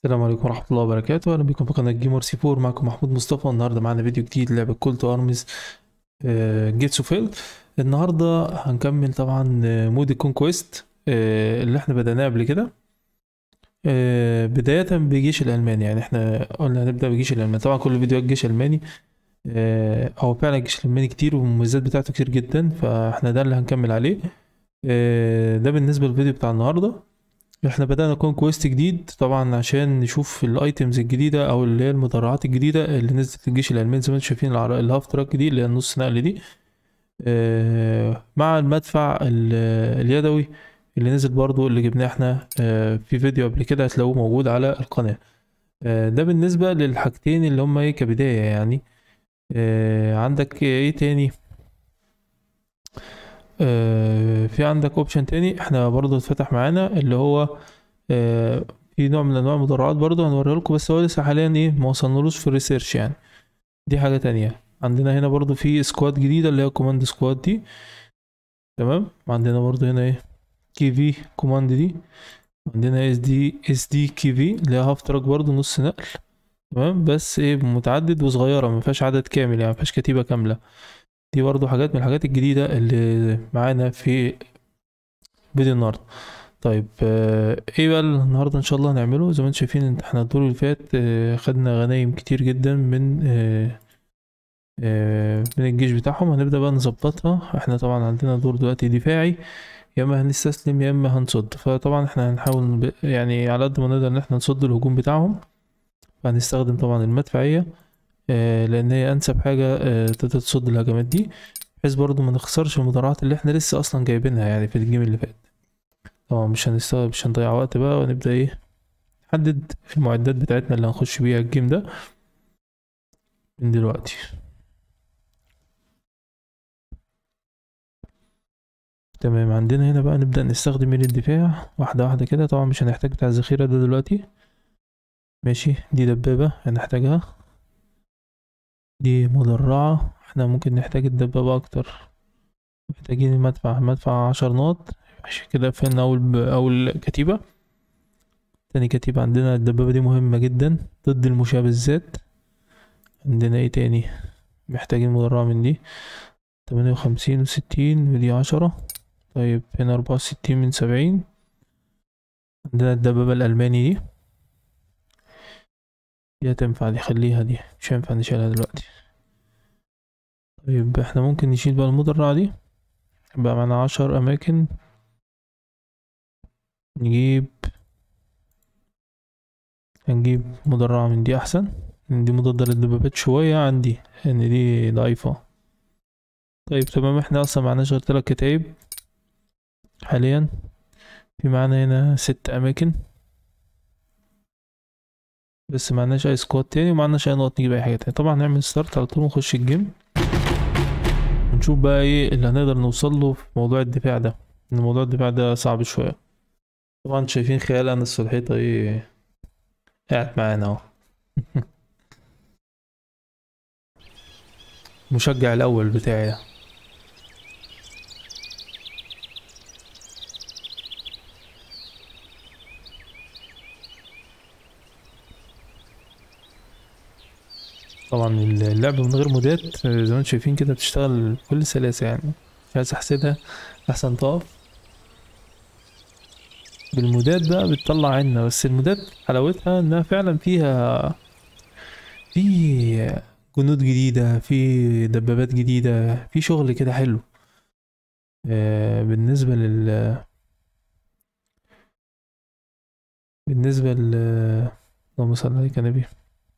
السلام عليكم ورحمة الله وبركاته أهلا بكم في قناة جيمر سي 4 معكم محمود مصطفى النهاردة معانا فيديو جديد لعبة كول تو أرمز جيتس اوف هيل النهاردة هنكمل طبعا آه، مود الكونكويست آه، اللي احنا بدأناه قبل كده آه، بداية بالجيش الألماني يعني احنا قلنا هنبدأ بالجيش الألماني طبعا كل فيديوهات الجيش الألماني آه، هو فعلا الجيش الألماني كتير والمميزات بتاعته كتير جدا فاحنا ده اللي هنكمل عليه آه، ده بالنسبة للفيديو بتاع النهاردة احنا بدأنا كونكويست جديد طبعا عشان نشوف الايتمز الجديدة او اللي هي المدرعات الجديدة اللي نزلت الجيش الألماني زي ما انتم شايفين العر- الهاف تراك دي اللي هي النص نقل دي آه، مع المدفع ال- اليدوي اللي نزل برضو اللي جبناه احنا آه، في فيديو قبل كده هتلاقوه موجود على القناة آه، ده بالنسبة للحاجتين اللي هما ايه كبداية يعني آه، عندك ايه تاني آه، في عندك اوبشن تاني احنا برضو اتفتح معانا اللي هو آه، في نوع من انواع المدرعات برضو هنوريه لكم بس هو لسه حاليا ايه ما وصلنالوش في الريسيرش يعني دي حاجة تانية عندنا هنا برضو في سكواد جديدة اللي هي كوماند سكواد دي تمام وعندنا برضو هنا ايه كي في كوماند دي عندنا اس دي اس دي كي في اللي هي هاف تراك برضو نص نقل تمام بس ايه متعدد وصغيرة ما فيهاش عدد كامل يعني ما فيهاش كتيبة كاملة دي برضو حاجات من الحاجات الجديدة اللي معانا في فيديو النهاردة طيب آه، ايه بقى النهارده ان شاء الله هنعمله زي ما انتم شايفين إن احنا الدور اللي فات آه، خدنا غنايم كتير جدا من آه، آه، من الجيش بتاعهم هنبدأ بقى نظبطها احنا طبعا عندنا دور دلوقتي دفاعي يا اما هنستسلم يا اما هنصد فطبعا احنا هنحاول ب- يعني على قد ما نقدر ان احنا نصد الهجوم بتاعهم فهنستخدم طبعا المدفعية آه، لان هي انسب حاجة آه، تقدر تصد الهجمات دي بحيث برضو ما نخسرش المدرعات اللي احنا لسه اصلا جايبينها يعني في الجيم اللي فات طبعا مش هنستغل مش هنضيع وقت بقى ونبدأ ايه نحدد المعدات بتاعتنا اللي هنخش بيها الجيم ده من دلوقتي تمام عندنا هنا بقى نبدأ نستخدم من الدفاع واحدة واحدة كده طبعا مش هنحتاج بتاع الذخيرة ده دلوقتي ماشي دي دبابة هنحتاجها دي مدرعة احنا ممكن نحتاج الدبابة أكتر محتاجين المدفع مدفع عشر نقط ماشي كده قفلنا أول ب... أول كتيبة تاني كتيبة عندنا الدبابة دي مهمة جدا ضد المشاة بالذات عندنا ايه تاني محتاجين مدرعة من دي تمانية وخمسين وستين ودي عشرة طيب هنا أربعة وستين من سبعين عندنا الدبابة الألماني دي دي هتنفع دي خليها دي مش هينفع نشيلها دلوقتي طيب احنا ممكن نشيل بقى المدرعة دي يبقى معانا عشر أماكن نجيب هنجيب مدرعة من دي أحسن لأن دي مضادة للدبابات شوية عندي لأن دي ضعيفة طيب تمام احنا أصلا معناش غير تلات كتايب حاليا في معانا هنا ست أماكن بس معناش أي سكواد تاني ومعناش أي نقط نجيب أي حاجة تاني طبعا هنعمل ستارت على طول ونخش الجيم ونشوف بقى ايه اللي هنقدر نوصل له في موضوع الدفاع ده ان موضوع الدفاع ده صعب شوية طبعا شايفين خيال أنا السلحيطة ايه قاعد معانا اهو مشجع الأول بتاعي ده طبعا اللعبة من غير مودات زي ما انتم شايفين كده بتشتغل بكل سلاسة يعني مش عايز احسدها احسن تقف بالمودات بقى بتطلع عنا بس المودات حلاوتها انها فعلا فيها في جنود جديدة في دبابات جديدة في شغل كده حلو آه، بالنسبة لل بالنسبة لل اللهم صل عليك يا نبي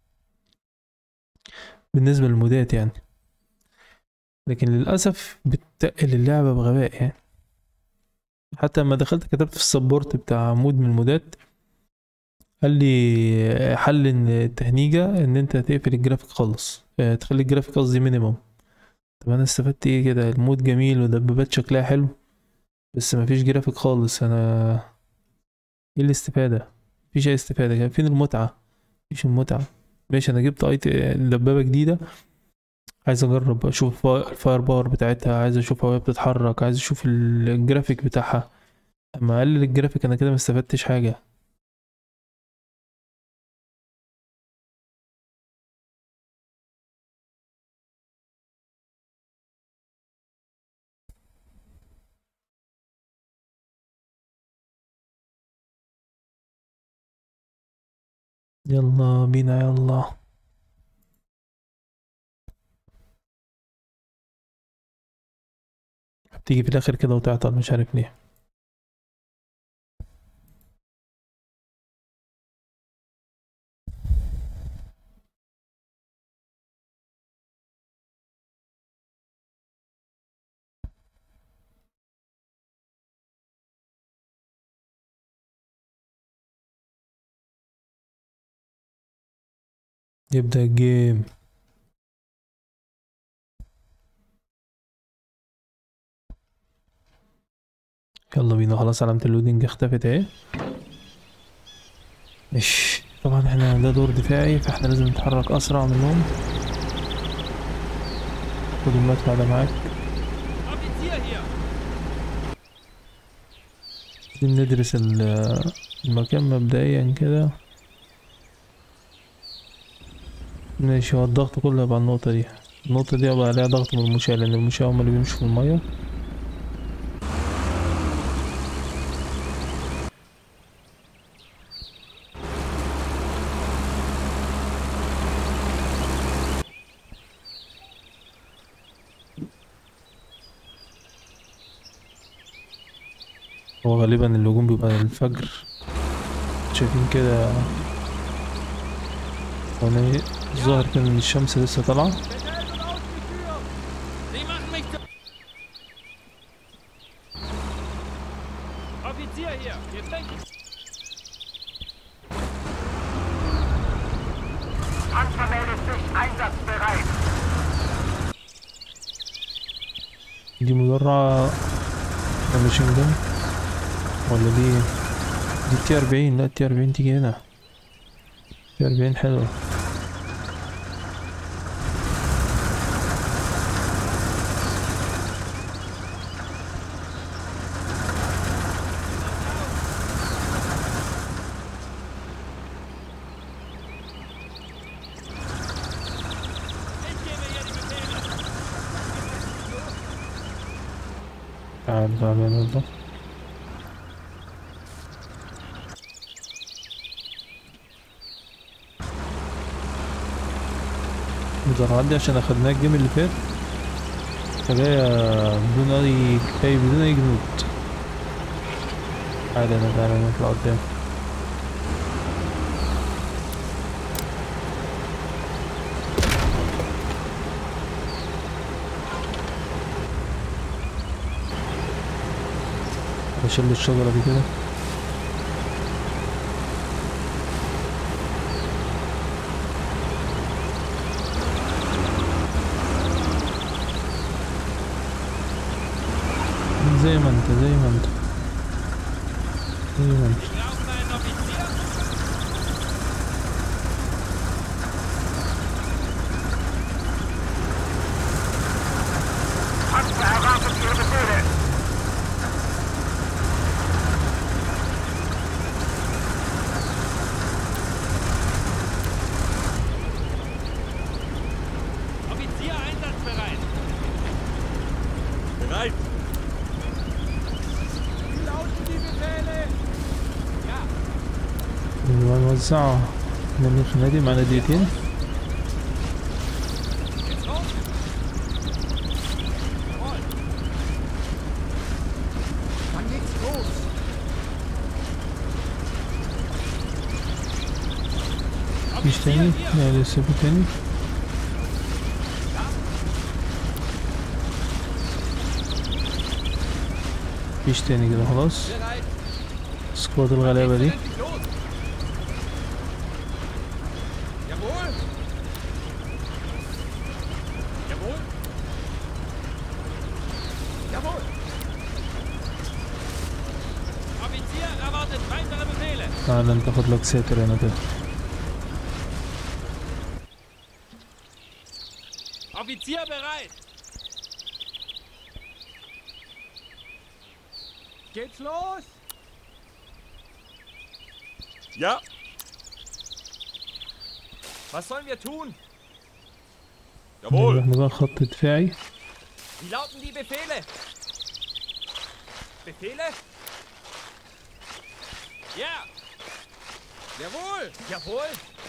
بالنسبة للمودات يعني لكن للأسف بتقل اللعبة بغباء يعني حتى لما دخلت كتبت في السبورت بتاع مود من المودات قال لي حل ان التهنيجة ان انت تقفل الجرافيك خالص اه، تخلي الجرافيك قصدي مينيمم طب انا استفدت ايه كده المود جميل ودبابات شكلها حلو بس مفيش جرافيك خالص انا ايه الاستفادة مفيش اي استفادة كان فين المتعة مفيش المتعة ماشي انا جبت اي دبابة جديدة عايز اجرب اشوف الفاير باور بتاعتها عايز اشوفها وهي بتتحرك عايز اشوف ال- الجرافيك بتاعها اما اقلل الجرافيك انا كده ما استفدتش حاجة يلا بينا يلا بتيجي في الاخر كده وتعطل مش عارف ليه يبدأ الجيم يلا بينا خلاص علامة اللودينج اختفت اهي مش طبعا احنا ده دور دفاعي فاحنا لازم نتحرك اسرع منهم خد المدفع ده معاك Offizier hier! عايزين ندرس ال- المكان مبدئيا كده ماشي هو الضغط كله يبقى على النقطة دي النقطة دي يبقى عليها ضغط من المشاة لأن المشاة هما اللي بيمشوا في المية هو غالبا الهجوم بيبقى الفجر شايفين كده وانا إيه، الظاهر كان ان الشمس لسه طالعة Befehl wird ausgeführt! Sie machen mich zu... Offizier hier! Wir flanken... Panzer meldet sich einsatzbereit. دي مدرعة ماشين جن ولا دي دي تي أربعين لا تي أربعين تيجي هنا تي أربعين حلوة Ich gebe hier die Befehle! تعال تعال يلا المدرعات دي عشان اخدناها الجيم اللي فات فجاية بدون اي اي بدون اي جنود تعالى انا تعالى نطلع قدام بشيل الشجرة دي كده زي ما انت زي ما انت زي ما انت Wir brauchen einen Offizier! Panzer erwartet Ihre Befehle. Offizier einsatzbereit! Bereit! Wie lauten die Befehle? Ja, نوزعها من الخنادق معانا دقيقتين geht's los? Jawohl! Dann geht's los! مفيش تاني لا لسه في تاني مفيش تاني كده خلاص Bereit! سكواد الغلابة دي Endlich los! Jawohl! Jawohl! Jawohl! Offizier erwartet weitere Befehle! تعالى انت خد لك ساتر هنا كده Offizier bereit! Geht's los? Ja. Was sollen wir tun? احنا بقى خط دفاعي Wie lauten die Befehle? Befehle? Ja. Jawohl! Jawohl!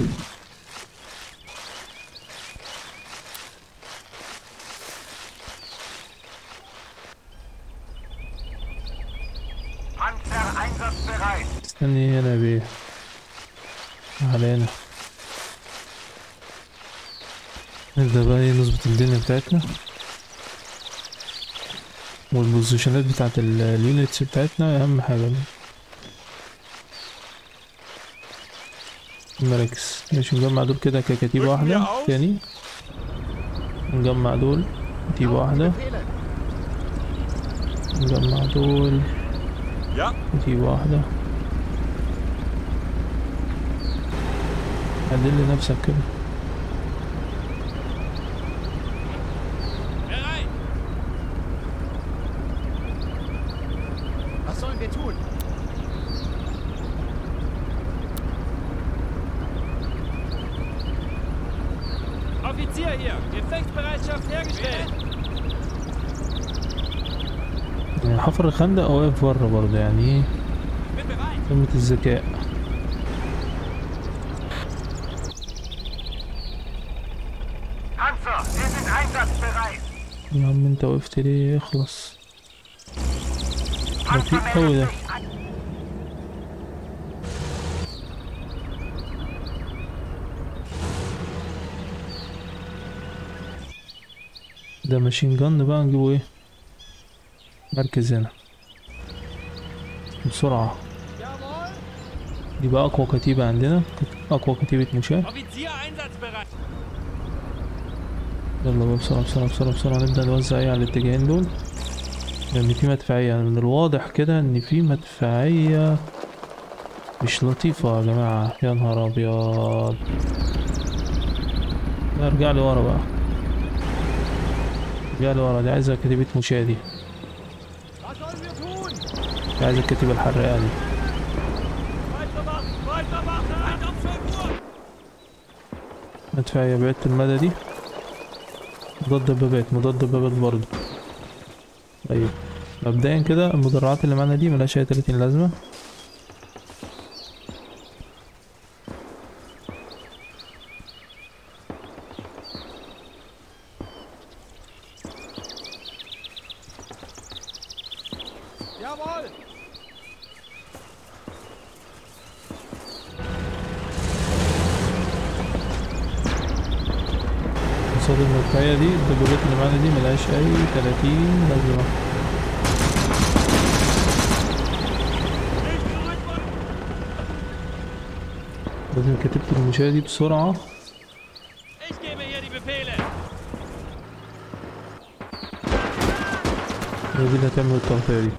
Panzer einsatzbereit. استني هنا يا بيه علينا نبدأ بقى ايه نظبط الدنيا بتاعتنا والبوزيشنات بتاعت ال- اليونتس بتاعتنا اهم حاجة المراكز ماشي نجمع دول كده ككتيبة واحدة تاني نجمع دول كتيبة واحدة نجمع دول Ja. كتيبة واحدة عدل نفسك كده Bereit! Was sollen wir tun? Offizier hier! Gefechtsbereitschaft hergestellt! يعني حفر الخندق او واقف بره برضه يعني ايه Ich bin bereit! قمة الذكاء Panzer, wir sind einsatzbereit. يا عم انت وقفت ليه اخلص Panzer بطيء قوي ده meldet sich an. ده ماشين جن بقى نجيبه ايه مركز هنا بسرعة Jawohl! دي بقى اقوى كتيبة عندنا اقوى كتيبة مشاة Offizier einsatzbereit! يلا بقى بسرعة بسرعة بسرعة بسرعة نبدأ نوزع ايه على الاتجاهين دول لأن في مدفعية يعني من الواضح كده إن في مدفعية مش لطيفة يا جماعة يا نهار أبيض لا ارجع لي ورا بقى ارجع لي ورا دي عايزة كتيبة مشاة دي Was sollen wir tun? دي عايزة الكتيبة الحراقة دي Weitermachen! Weitermachen! Ein auf 12 Uhr! مدفعية بعيدة المدى دي مضاد دبابات مضاد دبابات برضه طيب مبدئيا كده المدرعات اللي معانا دي ملهاش اي 30 لازمة Jawohl! قصاد المدفعية دي الدبابات اللي معانا دي ملهاش اي 30 لازمة لازم كتبت المشاة دي بسرعة Ich gebe hier die Befehle! هي دي اللي هتعمل التغطية دي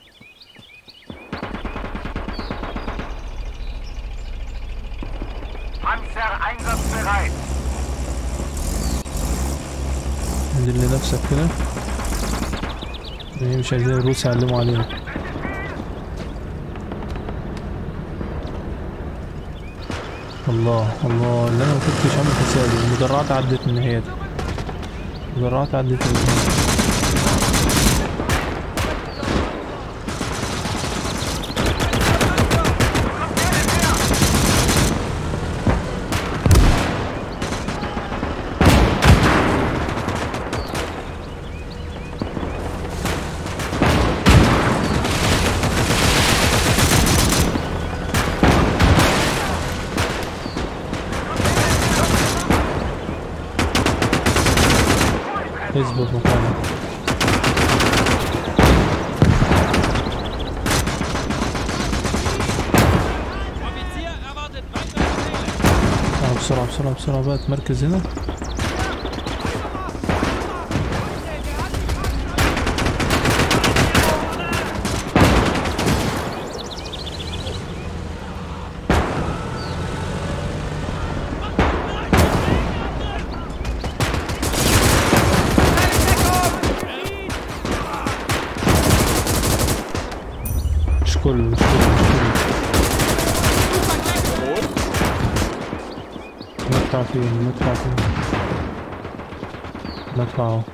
Panzer einsatzbereit. انزل لنفسك كده هي مش عايزين الروس يعلموا علينا الله الله اللي انا ما كنتش عامل حسابي المدرعات عدت من ناحيتي المدرعات عدت من ناحيتي اثبت مكانك Offizier erwartet weitere Befehle! آه، بسرعة بسرعة بسرعة بقى تمركز هنا مش كله مش كله مش كله نطلع فين نطلع فين نطلع اهو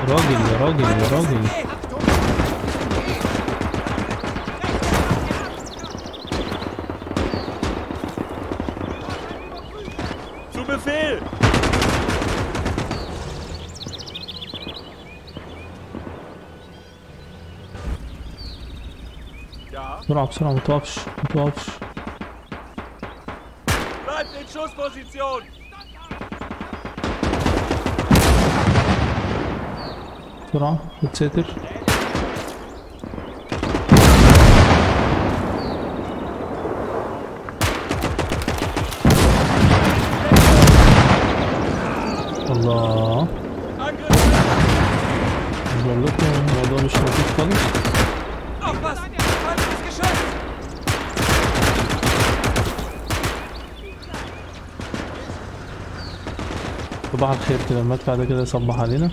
راجل يا راجل يا راجل Zu Befehl! Ja, بسرعة بسرعة متوقفش متوقفش bleibt in Schussposition! بسرعة وتساتر الله Angriff! بقول لكم الموضوع مش لطيف خالص Aufpassen! Falsches Geschütz! صباح الخير كده المدفع ده كده يصبح علينا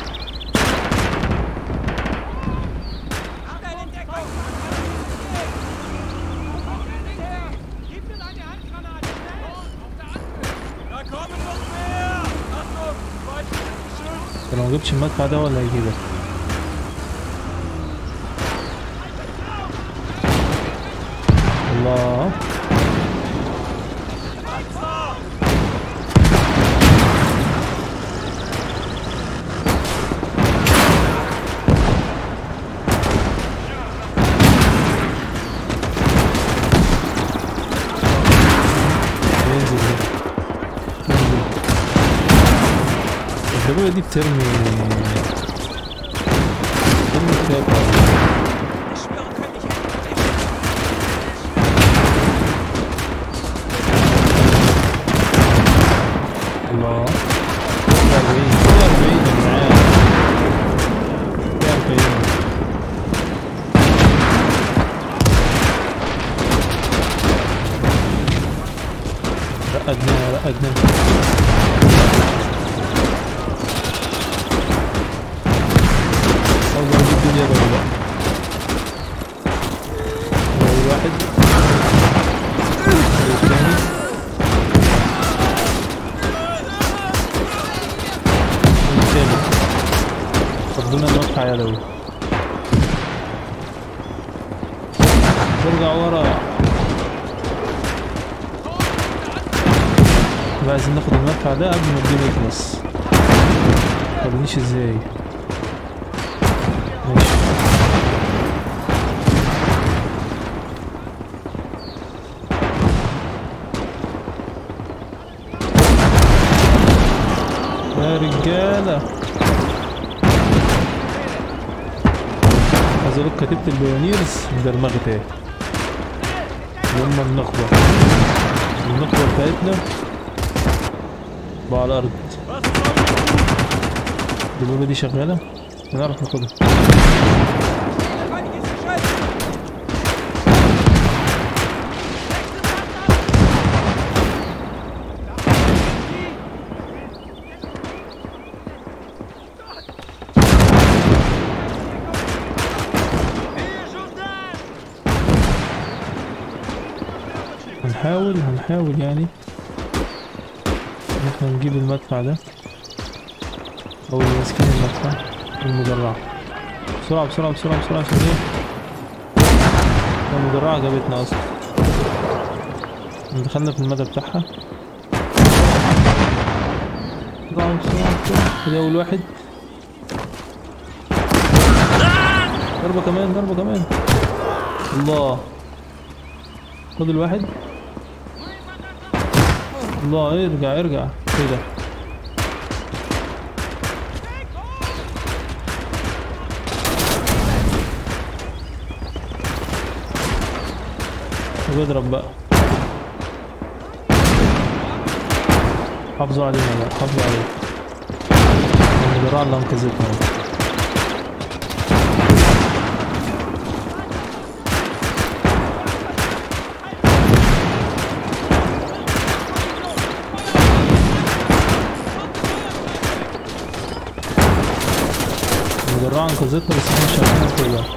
Gib mir deine Handgranate. Da kommen noch mehr! Achtung! Feindliches Geschütz! ده لو ما جبتش المدفع ده ولا هيجيبك الله Panzer! ينزل ده ينزل الدبابة دي بترمي بترمي كتاب Ich schwöre, könnte ich الله 40 40 يا جدعان 40 رقدنا رقدنا والله دي الدنيا بقى بقى أول واحد الثاني الثالث فضلنا المدفع يدوي ترجع ورا بقى عايزين ناخد المدفع ده قبل ما الجيم يخلص متقوليش ازاي ماشي يا رجالة عايز اقول لك كتيبة البيونيرز مدرمغة اهي هما النخبة النخبة بتاعتنا بقى على الأرض Was sollen wir الدبابة دي شغالة نعرف ناخدها Feindliches Geschütz! هنحاول هنحاول يعني ان احنا نجيب المدفع ده او اللي ماسكين المدفع المدرعة بسرعة بسرعة بسرعة بسرعة عشان ايه المدرعة جابتنا اصلا دخلنا في المدى بتاعها بسرعة بسرعة بسرعة ادي اول واحد ضربة كمان ضربة كمان الله خد الواحد الله ارجع ارجع ايه ده وبيضرب بقى حافظوا علينا بقى حافظوا عليه المدرعة اللي انقذتنا المدرعة انقذتنا بس احنا مش عارفين كلها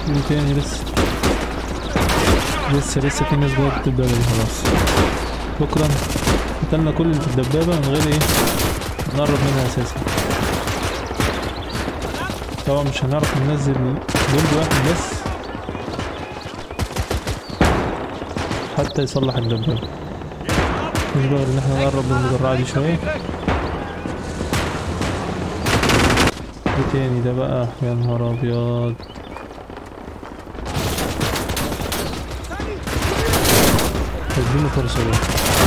في تاني لسه لسه لسه في ناس جوه الدبابة دي خلاص شكرا قتلنا كل اللي في الدبابة من غير ايه نقرب منها اساسا طبعا مش هنعرف ننزل جندي واحد بس حتى يصلح الدبابة مش غير ان احنا نقرب من المدرعة دي شوية ايه تاني ده بقى يا نهار ابيض اديله فرصة بقى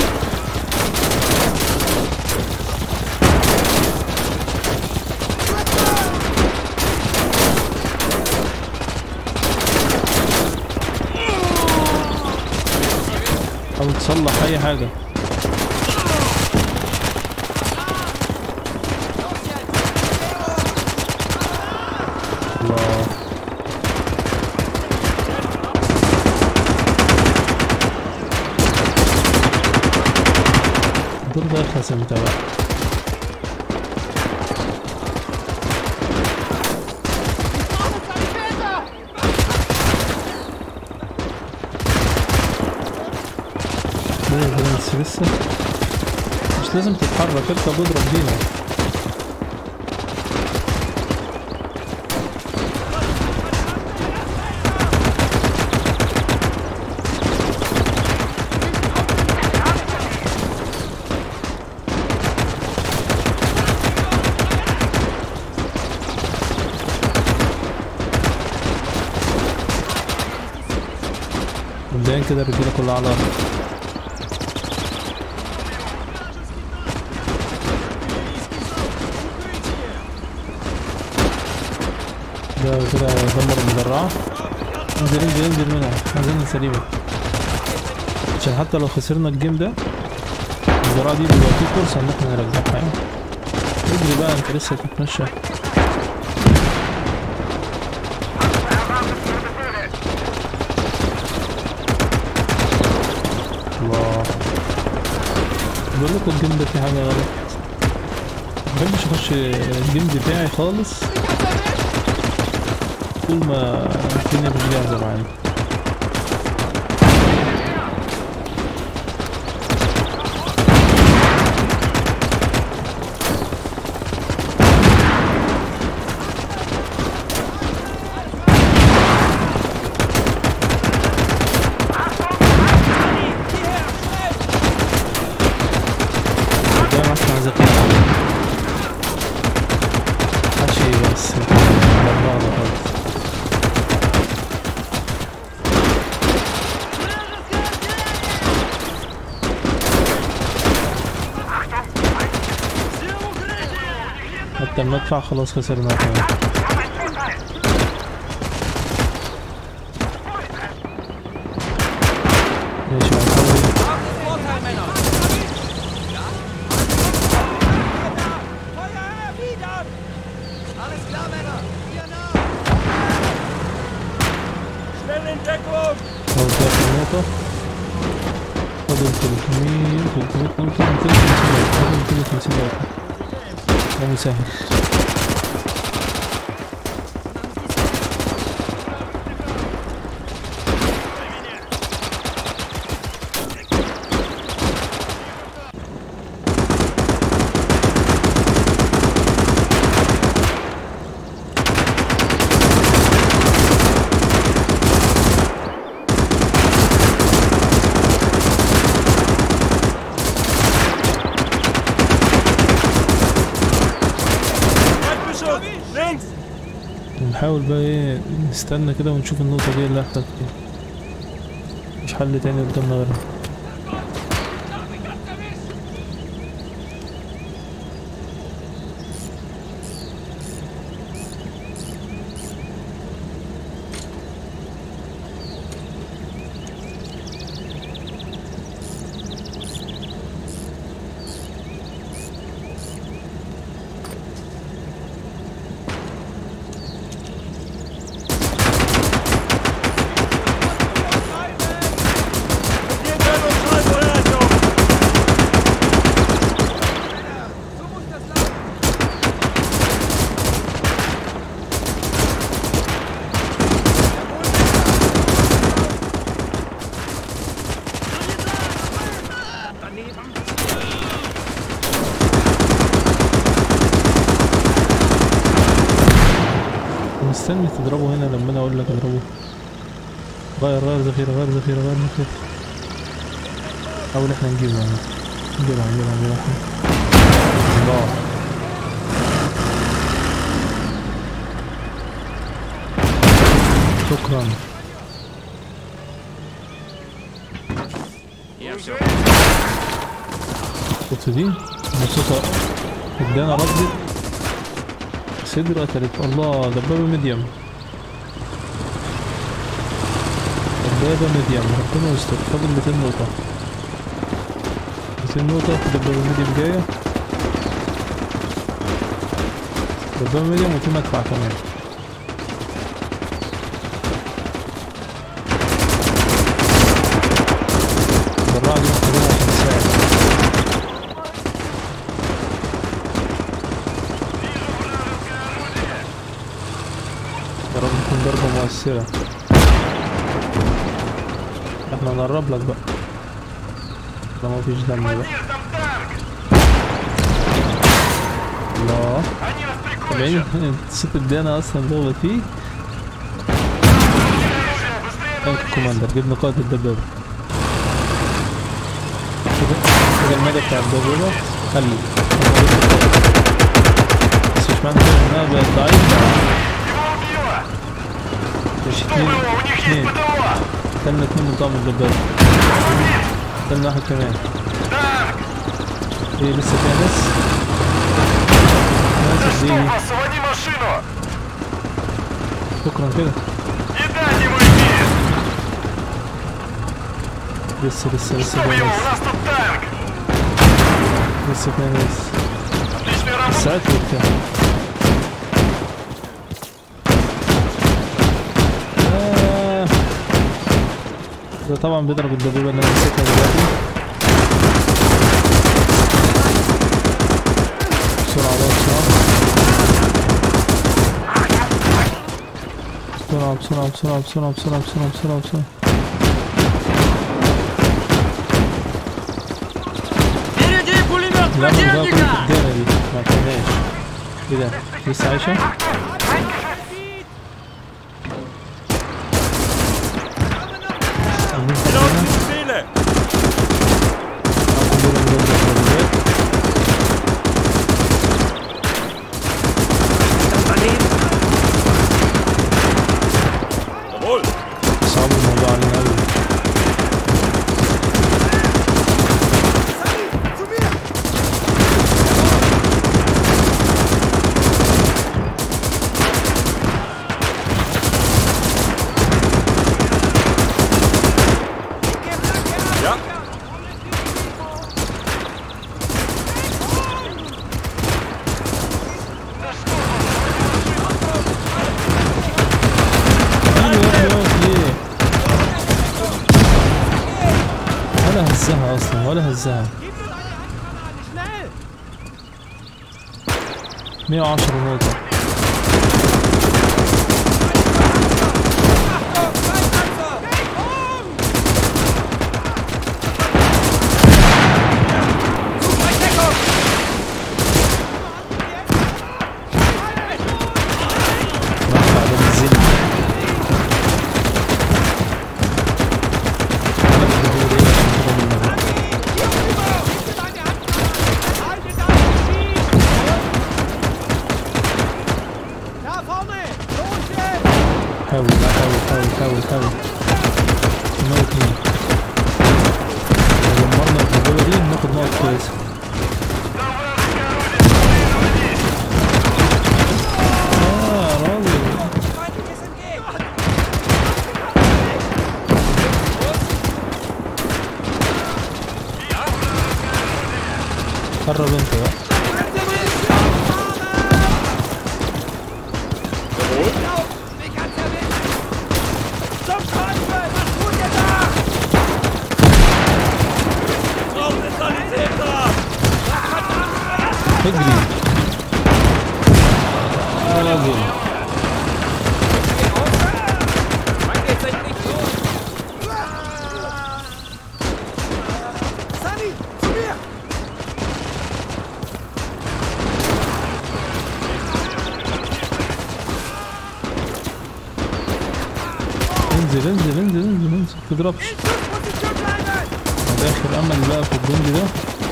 حاول تصلح اي حاجة الله الدور ده يخلص امتى بقى ليه كده بس لسه مش لازم تتحرك اركب واضرب بيها مبدئيا كده الرجاله كلها على الارض ده كده دمر المدرعة انزل انزل انزل منها عايزين سليمة عشان حتى لو خسرنا الجيم ده المدرعة دي بيبقى فيه فرصة ان احنا نرجعها يعني اجري بقى انت لسه تتمشى الله بقول لكم الجيم ده فيه حاجة غلط مبحبش اخش الجيم بتاعي خالص طول ما الدنيا مش جاهزة معايا ده ما عايز اطلع ماشي بس على بعض خالص حتى المدفع خلاص خسرنا كمان ماشي هنحاول Vorteil, Männer! Feuer erwidern! Alles klar, Männer! Hier nah! Schnell in Deckung! خلاص بقى في النقطة فاضل 300 300 ممكن 250 دقيقة فاضل 250 دقيقة ده مسهل Feindbeschuss! Links! نحاول بقى ايه نستنى كده ونشوف النقطة دي اللي هتحصل فيها مش حل تاني قدامنا غيرها Hier اللي تضربه هنا لما انا اقول لك اضربه غير غير ذخيرة غير ذخيرة غير ذخيرة حاول احنا نجيبه يعني نجيبها نجيبها نجيبها احنا الله شكرا Я все. شفت دي مصوصة ادانا ردة صدر قتلت الله دبابة ميديم دبابة ميديم ربنا يستر فاضل 200 نقطة 200 نقطة دبابة ميديم جاية دبابة ميديم وفي مدفع كمان الدراعة دي محتاجينها عشان تساعد يا رب تكون ضربة مؤثرة احنا نقرب لك بقى ده مفيش دم بقى الله سامعين صوت الديانة اصلا ضغط فيه تانك كوماندر جبنا قائد الدبابة كده كده المدى بتاع الدبابة قل بس مش معنى كده انها بقت ضعيفة مش اتنين اتنين قتلنا اتنين من طعم الدبابة قتلنا واحد كمان ايه لسه فيها ناس ناس دي Своди машину! شكرا كده Не дайте ему идти! لسه لسه لسه Убью, فيها у ناس нас тут танк! لسه فيها ناس Отличная работа! ساعات وبتاع آه. ده طبعا بيضرب الدبابة اللي انا ماسكها دلوقتي بسرعة بقى بسرعة بسرعة بسرعة بسرعة بسرعة بسرعة بسرعة بسرعة بسرعة Впереди пулемет لا مش بقى كل противника! الدنيا دي ما عرفناش ايه ده لسه عايشة؟ عاملين خطنا Ziele! كلنا بنضرب الضربات Jawohl! صعب الموضوع علينا أوي Ja! ايوه يا ابني ليه؟ ولا هزها اصلا ولا هزها Gib mir deine Handgranate, schnell! 110 نقطة مدفع ده بنزين Da vorne! Los jetzt! حاول لا حاول حاول حاول حاول نقط مين لو دمرنا الدبابة دي ناخد نقط كويسة اه يا راجل Feindliches entgegen! قرب انت بقى Wie kannst du mich? Zum Teufel! Was tut ihr da? Braucht den Sanitäter! اجري يا راجل Sunny, zu mir! انزل انزل انزل انزل انزل متضربش In Schussposition bleiben! ده اخر امل بقى في الجندي ده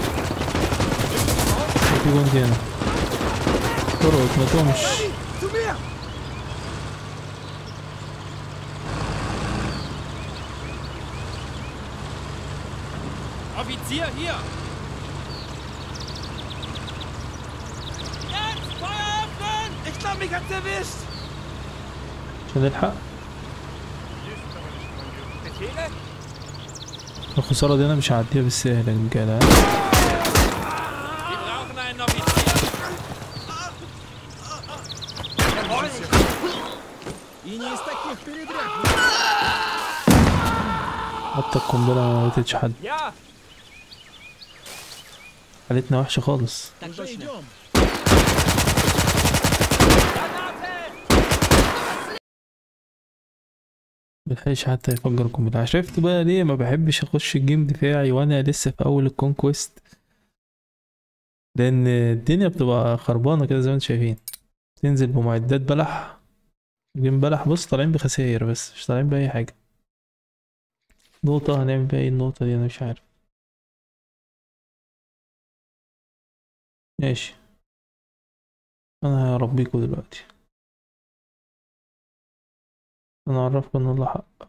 في جندي هنا ترقط ما تقومش Harry, zu mir! Offizier, hier! Jetzt Feuer öffnen! Ich glaube, mich hat's erwischt! عشان نلحق Befehle? الخسارة دي انا مش هعديها بالسهل يا رجالة Wir brauchen einen Offizier! И не из таких передряг! حتى القنبلة ما موتتش حد Ja! حالتنا وحشة خالص Уже идем! ملحقش حتى يفجر القنبلة عرفت بقى ليه ما بحبش اخش الجيم دفاعي وانا لسه في اول الكونكويست لان الدنيا بتبقى خربانة كده زي ما انتم شايفين تنزل بمعدات بلح جيم بلح بص طالعين بخسائر بس مش طالعين بأي حاجة نقطة هنعمل بيها ايه النقطة دي انا مش عارف ماشي انا هربيكوا دلوقتي انا اعرفكم ان الله حق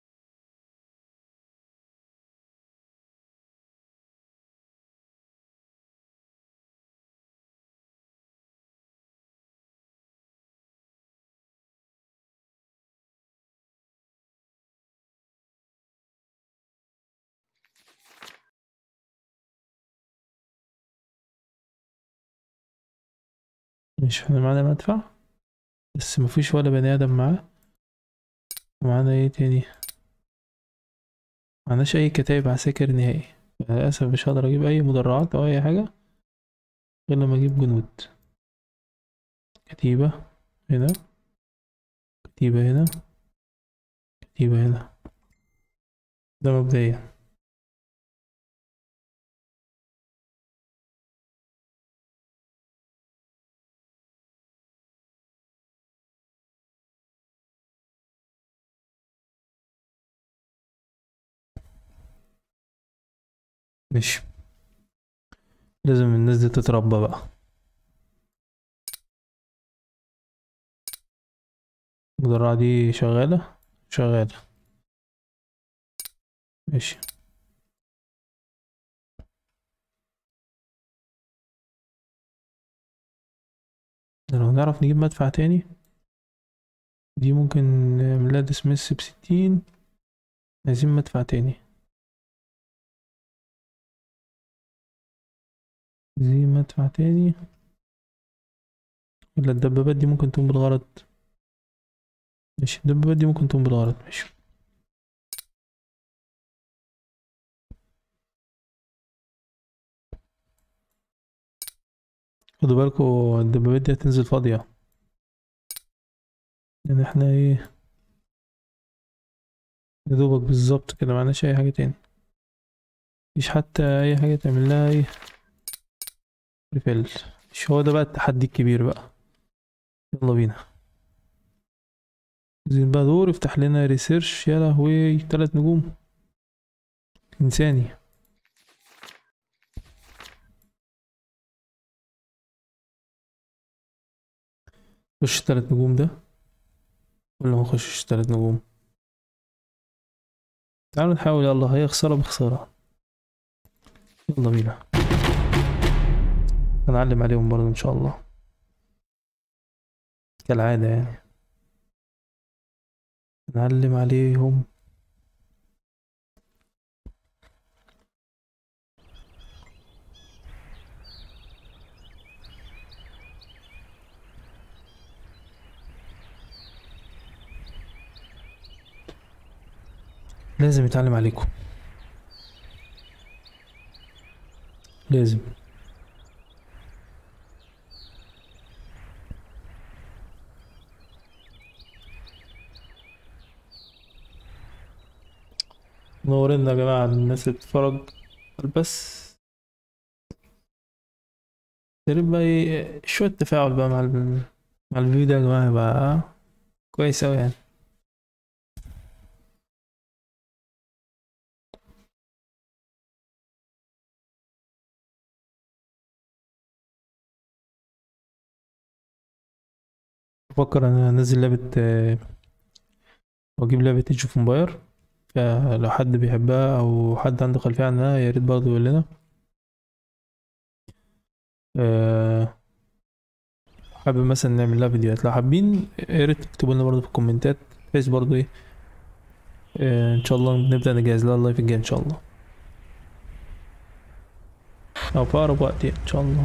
مش احنا معانا مدفع بس مفيش ولا بني ادم معاه معانا ايه تاني معناش اي كتايب عساكر نهائي للاسف مش هقدر اجيب اي مدرعات او اي حاجه غير لما اجيب جنود كتيبه هنا كتيبه هنا كتيبه هنا ده مبدئيا ماشي لازم الناس دي تتربى بقى المدرعة دي شغالة شغالة ماشي ده لو نعرف نجيب مدفع تاني دي ممكن نعملها ديسمس بستين عايزين مدفع تاني زي مدفع تاني ولا الدبابات دي ممكن تقوم بالغرض ماشي الدبابات دي ممكن تقوم بالغرض ماشي خدوا بالكوا الدبابات دي هتنزل فاضية لأن احنا ايه يا دوبك بالظبط كده معناش أي حاجة تاني مفيش حتى أي حاجة تعمل لها ايه ريفيل مش هو ده بقى التحدي الكبير بقى يلا بينا عايزين بقى دور افتح لنا ريسيرش يا لهوي تلات نجوم انساني خش تلات نجوم ده ولا ما نخشش تلات نجوم تعالوا نحاول يلا هي خسارة بخسارة يلا بينا هنعلم عليهم برضه ان شاء الله كالعادة يعني نعلم عليهم لازم يتعلم عليكم لازم نورنا يا جماعة الناس اللي بتتفرج بس تقريبا بقى ايه شوية تفاعل بقى مع ال... مع الفيديو ده يا جماعة يبقى كويس أوي يعني بفكر انا انزل لعبة آه، واجيب لعبة ايج اوف امباير فلو حد بيحبها او حد عنده خلفية عنها يا ريت برضه يقول لنا آه، حابب مثلا نعمل لها فيديوهات لو حابين يا ريت تكتبوا لنا برضه في الكومنتات بحيث برضه ايه آه، ان شاء الله نبدأ نجهز لها اللايف الجاي ان شاء الله او في اقرب وقت يعني ان شاء الله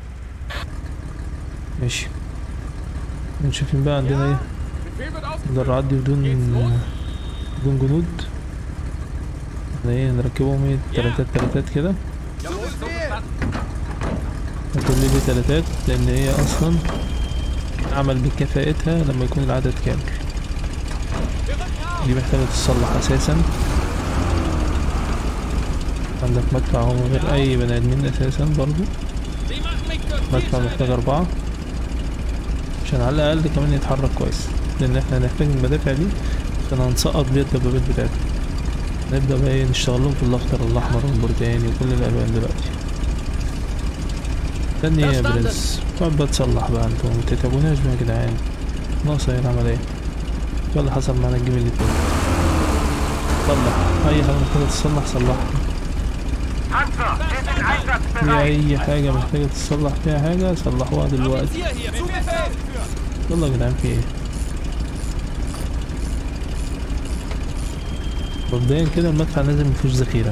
ماشي نشوف بقى عندنا ايه Befehl wird ausgeführt. المدرعات دي بدون بدون جنود احنا ايه نركبهم ايه تلاتات تلاتات كده Jawohl, so verstanden. هتقول لي ليه تلاتات لان هي اصلا عمل بكفاءتها لما يكون العدد كامل دي محتاجة تتصلح اساسا عندك مدفع هو من غير اي بني ادمين اساسا برضو Sie machen mich zur مدفع Zielscheibe. محتاج اربعة عشان على الاقل كمان يتحرك كويس لان احنا هنحتاج المدافع دي عشان هنسقط بيها الدبابات بتاعتنا نبدأ بقى ايه نشتغل لهم في الاخضر والاحمر والبرتقاني وكل الالوان دلوقتي استني ايه يا برنس تقعد بقى تصلح بقى انتوا متتعبوناش بقى يا جدعان ناقصة ايه العملية ايه اللي حصل معانا الجيم اللي فات صلح اي حاجة محتاجة تصلح صلحها Panzer, wir sind في einsatzbereit. اي حاجة محتاجة تصلح فيها حاجة صلحوها دلوقتي Offizier hier, zu Befehl. يلا يا جدعان في ايه مبدئيا كده المدفع نازل مفيهوش ذخيرة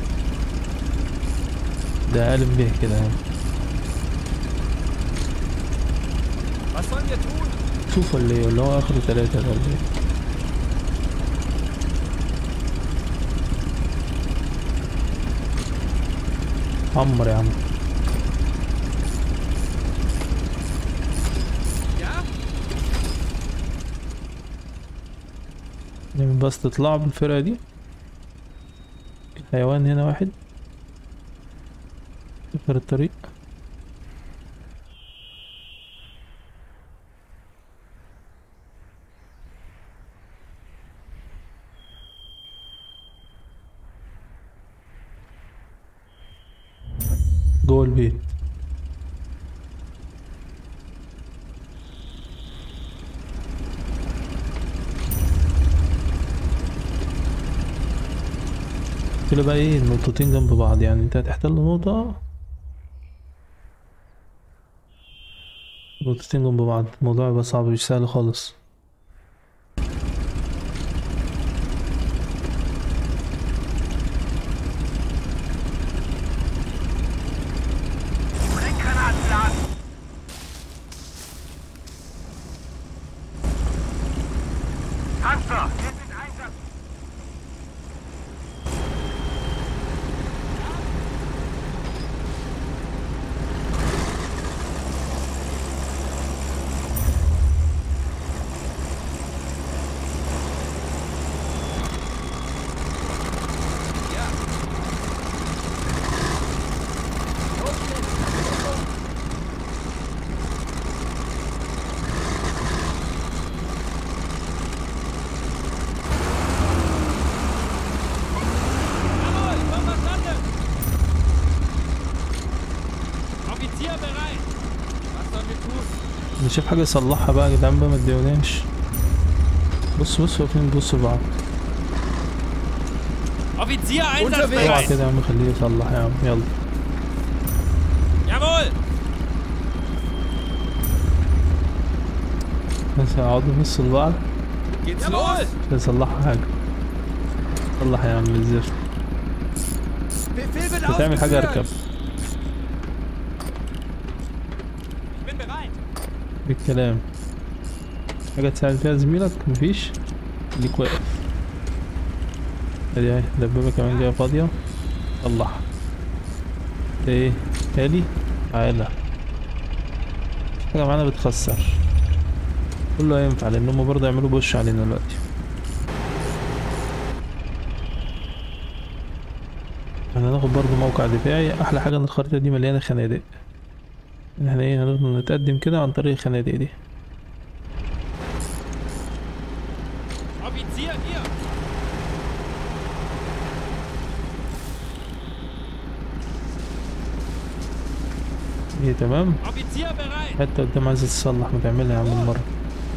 ده ألف به كده يعني Was sollen wir tun? شوف ولا ايه ولا هو اخره تلاتة ده ولا ايه عمر يا عم Ja? نعمل بس تطلعوا بالفرقة دي الحيوان هنا واحد آخر الطريق جوه البيت كده بقى ايه النقطتين جنب بعض يعني انت هتحتل نقطة نقطتين جنب بعض الموضوع يبقى صعب مش سهل خالص Sprenggranaten laden. Panzer, wir sind Einsatz. Jawohl, schon verstanden. Offizier bereit. Was sollen wir tun? اللي شاف حاجة يصلحها بقى يا جدعان بقى ما تضايقوناش بص بص واقفين بصوا لبعض Offizier اوعى einsatzbereit. كده يا عم خليه يصلح يا عم يلا Jawohl. بس اقعدوا بص لبعض Geht's los? عشان يصلحوا حاجة صلح يا عم الزفت Befehl wird بتعمل حاجة ausgeführt. اركب Ich bin bereit. بالكلام حاجة تساعد فيها زميلك مفيش ليك واقف ادي اهي دبابة كمان جاية فاضية صلحها ده ايه تالي تعالى حاجة معانا بتخسر كله هينفع لان هما برضه يعملوا بوش علينا دلوقتي احنا هناخد برضه موقع دفاعي احلى حاجة ان الخريطة دي مليانة خنادق إن احنا ايه هنفضل نتقدم كده عن طريق الخنادق دي Offizier hier. ايه تمام Offizier bereit. حتى قدام عايزة تصلح ما تعملها يا عم المرة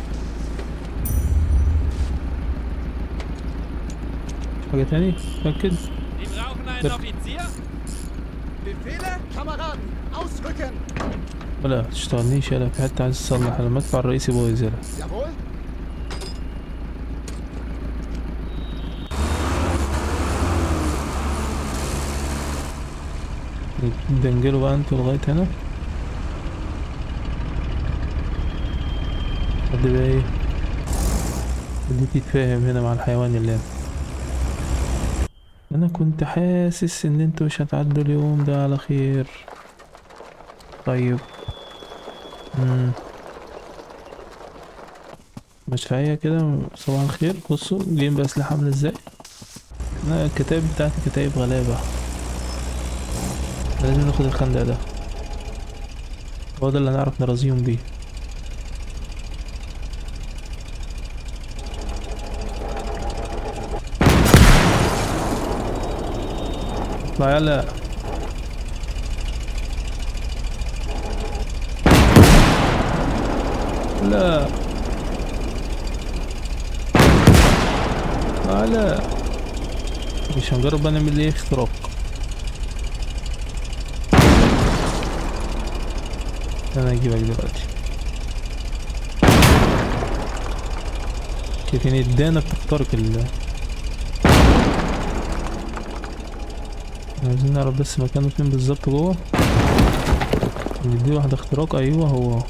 حاجة تاني متأكد Die brauchen einen Ja. Offizier? Befehle? Kameraden, ausrücken! ولا تشتغلنيش يلا في حتة عايز تصلح المدفع الرئيسي بايظ يلا Jawohl! دنجلوا بقى انتوا لغاية هنا حد بقى ايه بديت يتفاهم هنا مع الحيوان اللي هنا انا كنت حاسس ان انتوا مش هتعدوا اليوم ده على خير طيب مم. مدفعية كده صباح الخير بصوا جايين بأسلحة عاملة ازاي انا الكتاب بتاعتي كتايب غلابة لازم ناخد الخندق ده هو ده اللي هنعرف نرازيهم بيه اطلع يلا لا لا مش هنجرب بقى نعمل ايه اختراق انا هجيبك دلوقتي كيف يعني الدانة بتخترق ال عايزين نعرف بس مكانه فين بالظبط جوه ندي واحدة اختراق ايوه هو هو.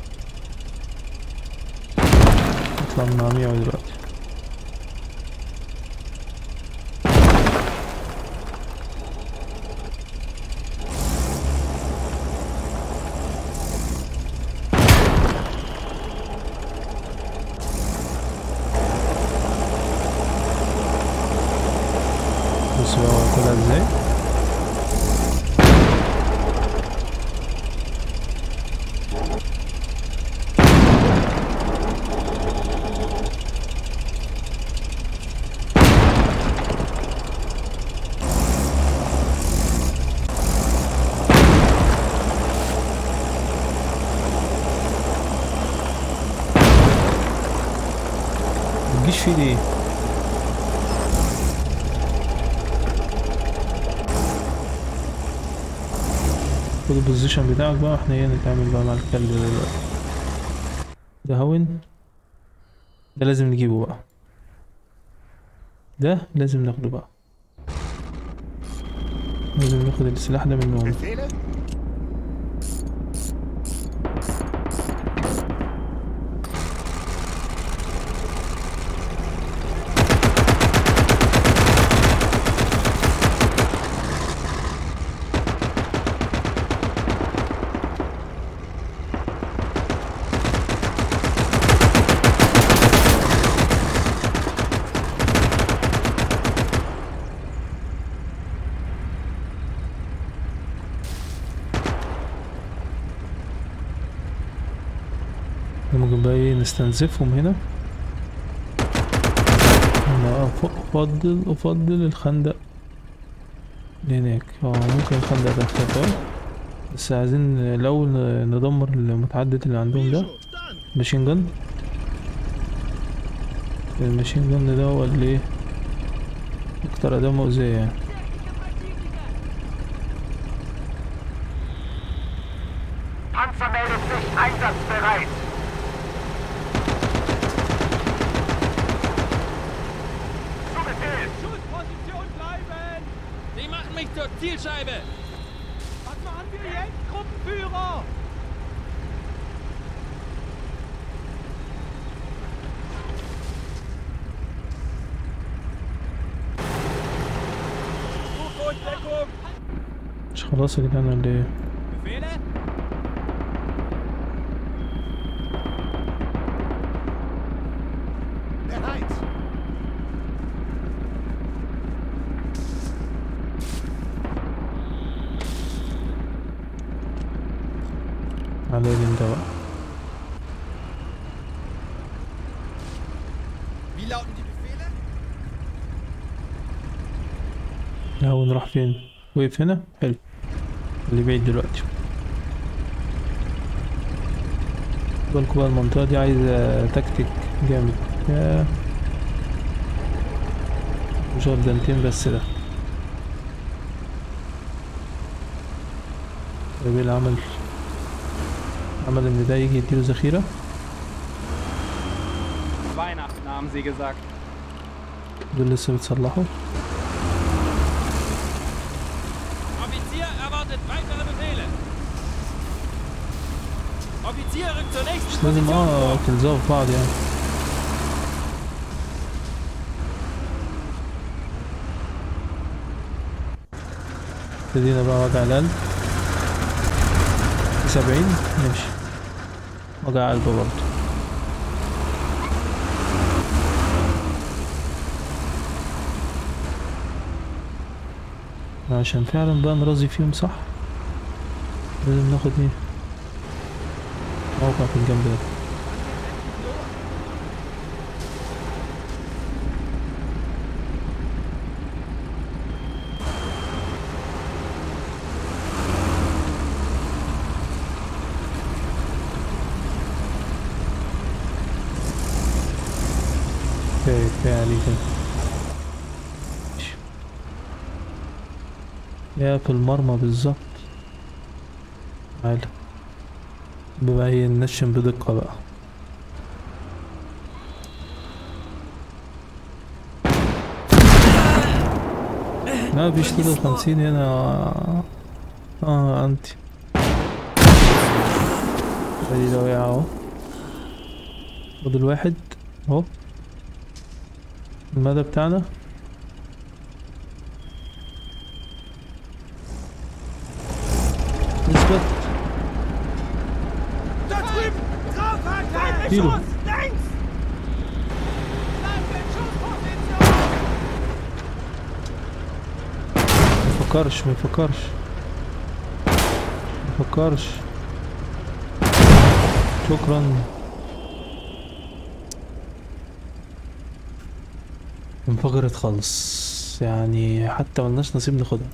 نطلع من عميعه دلوقتي بص بقى هو هياكلها ازاي متجيش فيه ليه خد البوزيشن بتاعك بقى احنا ايه نتعامل بقى مع الكلب ده دلوقتي ده هون ده لازم نجيبه بقى ده لازم ناخده بقى لازم ناخد السلاح ده منهم Befehle? ممكن بقى ايه نستنزفهم هنا انا أف- افضل افضل الخندق اللي هناك اه ممكن الخندق ده اختفى بس عايزين الاول ن- ندمر المتعدد اللي عندهم ده ماشين جن الماشين جن ده هو اللي ايه اكتر اداة مؤذية يعني Panzer meldet sich einsatzbereit. Zu Befehl. Schussposition bleiben! Die machen mich zur Zielscheibe! Was machen wir jetzt, Gruppenführer? U-Boot-Deckung! مش خلاص يا جدعان ولا ايه Befehle? Bereit! على ايه انت بقى Wie lauten die Befehle? لا هو نروح فين وقف هنا حلو اللي بعيد دلوقتي بالكوا بقى المنطقة دي عايزة تكتيك جامد يا جوردنتين بس ده جميل عمل عمل ان ده يجي يديله ذخيرة Weihnachten haben sie gesagt. دول لسه بيتصلحوا Offizier erwartet weitere Befehle. Offizier rückt zur nächsten مش لازم Position اه vor. تلزقوا في بعض يعني ابتدينا بقى وجع القلب في سبعين ماشي وجع قلب برضه عشان فعلا بقى نرازي فيهم صح لازم ناخد ايه موقع في الجنب ده كفاية كفاية عليه كده ماشي. يا في المرمى بالظبط تعالى بقى ايه ننشن بدقة بقى لا مفيش تلاتة وخمسين هنا اه انتي ادي ده وقع اهو فاضل واحد اهو المدى بتاعنا اثبت Da drüben! Draufhalten! Kilo. Schuss! Links! Bleibt in Schussposition! مفكرش مفكرش مفكرش شكرا انفجرت خالص يعني حتى ملناش نصيب ناخدها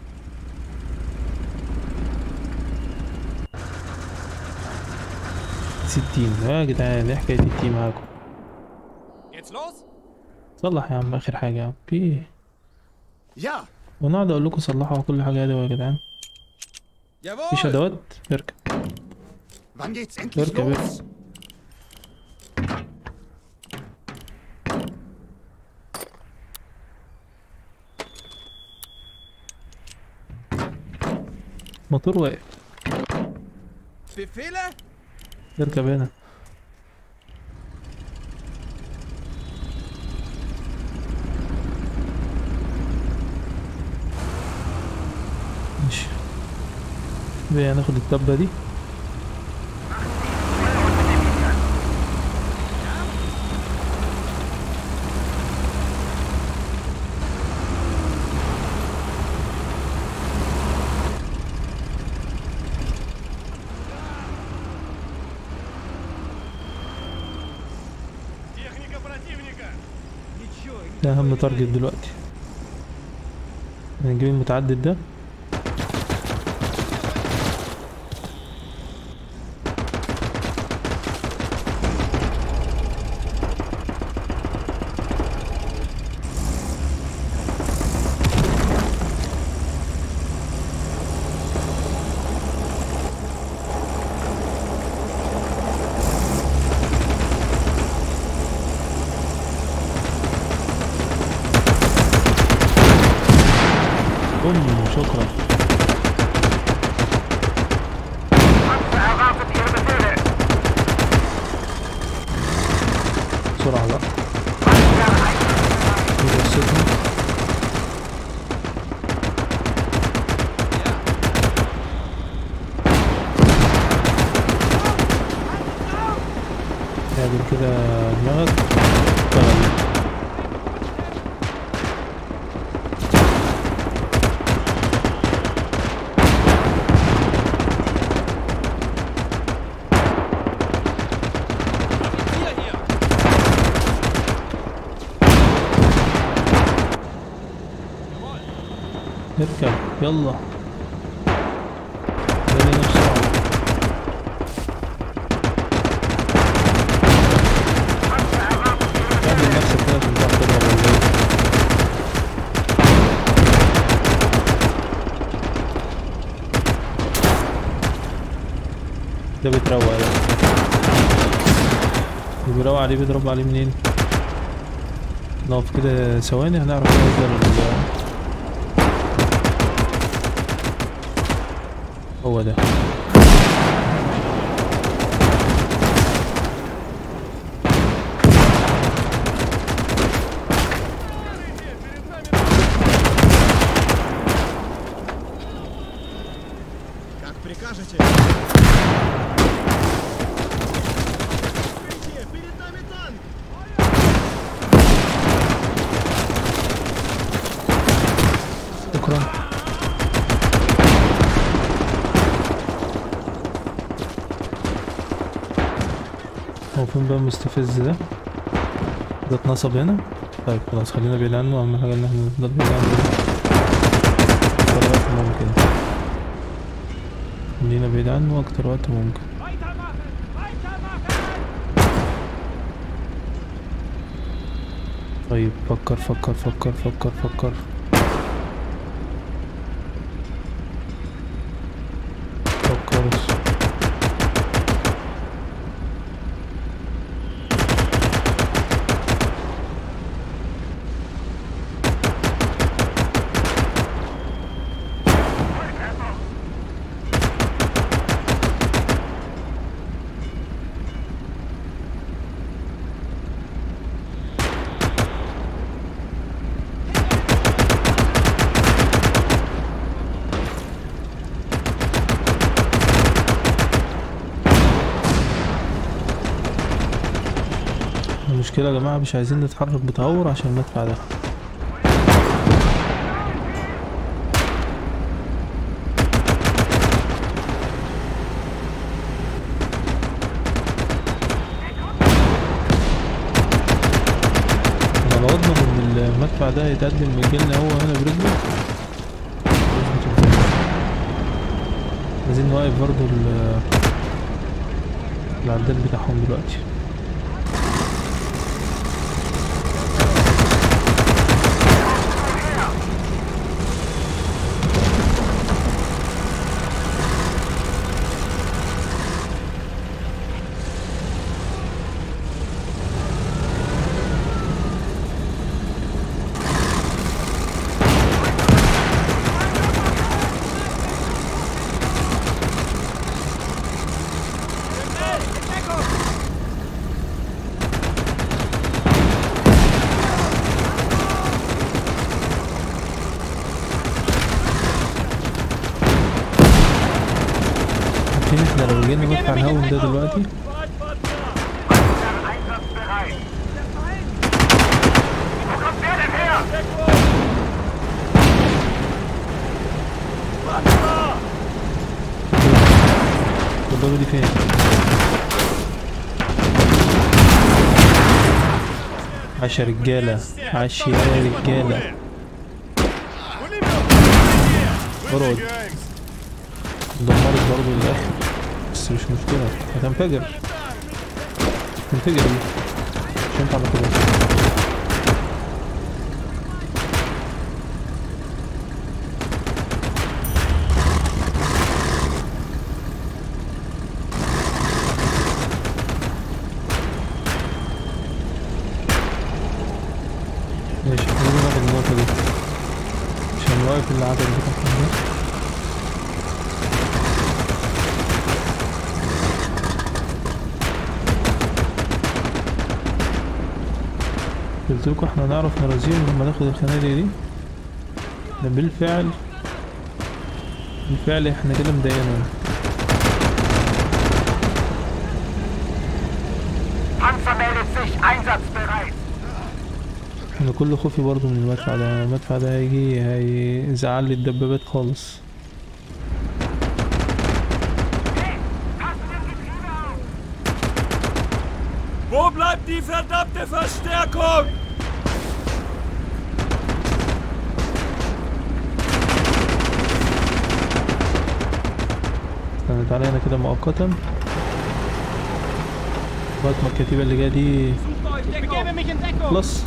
ستين يا جدعان ايه حكاية التيم معاكم Jetzt los? صلح يا عم اخر حاجة يا عم في ايه Ja, وانا اقعد اقول لكم صلحوا كل حاجة يا جدعان مفيش Jawohl! ادوات اركب wann geht's endlich اركب اركب los? موتور واقف Befehle? اركب هنا ماشي بقى ناخد التبة دي ده اهم تارجت دلوقتي هنجيب المتعدد ده بوم شكرا Panzer erwartet Ihre Befehle. بسرعة بقى Panzer ein. دي قصتنا اعدل كده دماغك اشتغل Offizier hier! Jawohl! اركب يلا يلا بسرعة Panzer erwartet Ihre اعمل نفسك كده عشان تعرف تضرب ولا ايه ده بيتروق ده اللي بيروق عليه بيضرب عليه منين نقف كده ثواني هنعرف نقدر ال هو ده Как прикажете. Смотрите, перед нами танк! شكرا هو فين بقى المستفز ده ده اتنصب هنا طيب خلاص خلينا بعيد عنه اهم حاجه ان احنا نفضل بعيد عنه اكتر وقت ممكن خلينا بعيد عنه اكتر وقت ممكن Weitermachen! Weitermachen! طيب فكر فكر فكر فكر فكر فكر المشكلة يا جماعة مش عايزين نتحرك بتهور عشان المدفع ده انا لو اضمن ان المدفع ده يتقدم يجيلنا هو هنا برجله عايزين نوقف برضو ال- العداد بتاعهم دلوقتي عارفين احنا لو جينا ندفع الهون ده دلوقتي Panzer einsatzbereit. Wo kommt der denn her? الضربة دي فين؟ عاش يا رجالة عاش يا رجالة برود دمرت برضه للآخر بس مش مشكلة هتنفجر تنفجر دي مش هينفع على كده ماشي خلينا ناخد النقطة دي عشان نوقف العدد بتاعهم ده قلت لكم احنا نعرف نرازيهم لما ناخد الخنادق دي ده بالفعل بالفعل احنا كده مضايقينهم Panzer meldet sich einsatzbereit. انا كل خوفي برضو من المدفع ده المدفع ده هيجي هيزعل لي الدبابات خالص Wo bleibt die verdammte Verstärkung? استنى تعالى هنا كده مؤقتا لغاية ما الكتيبة اللي جاية دي Ich begebe mich in Deckung. خلاص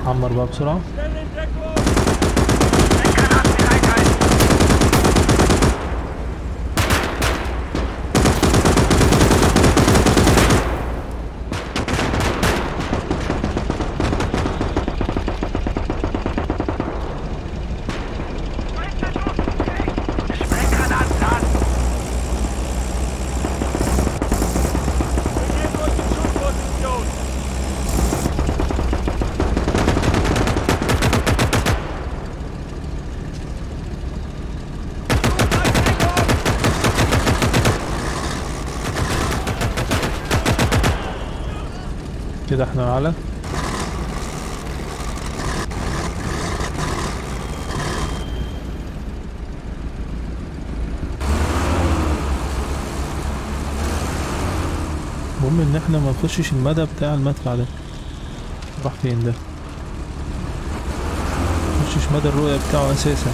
عمر بقى بسرعة Schnell in Deckung! Granaten bereithalten. Sprenggranaten an. Begeben euch in Schussposition! كده احنا على المهم ان احنا ما نخشش المدى بتاع المدفع ده راح فين ده نخشش مدى الرؤية بتاعه اساسا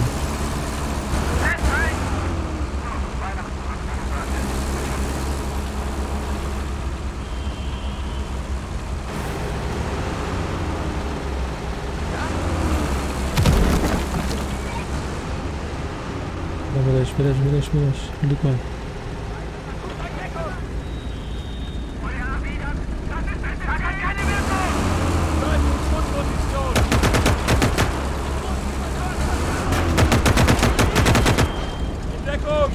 لا بلاش بلاش بلاش بلاش خليك معايا Bleibt in Schussposition! In Deckung!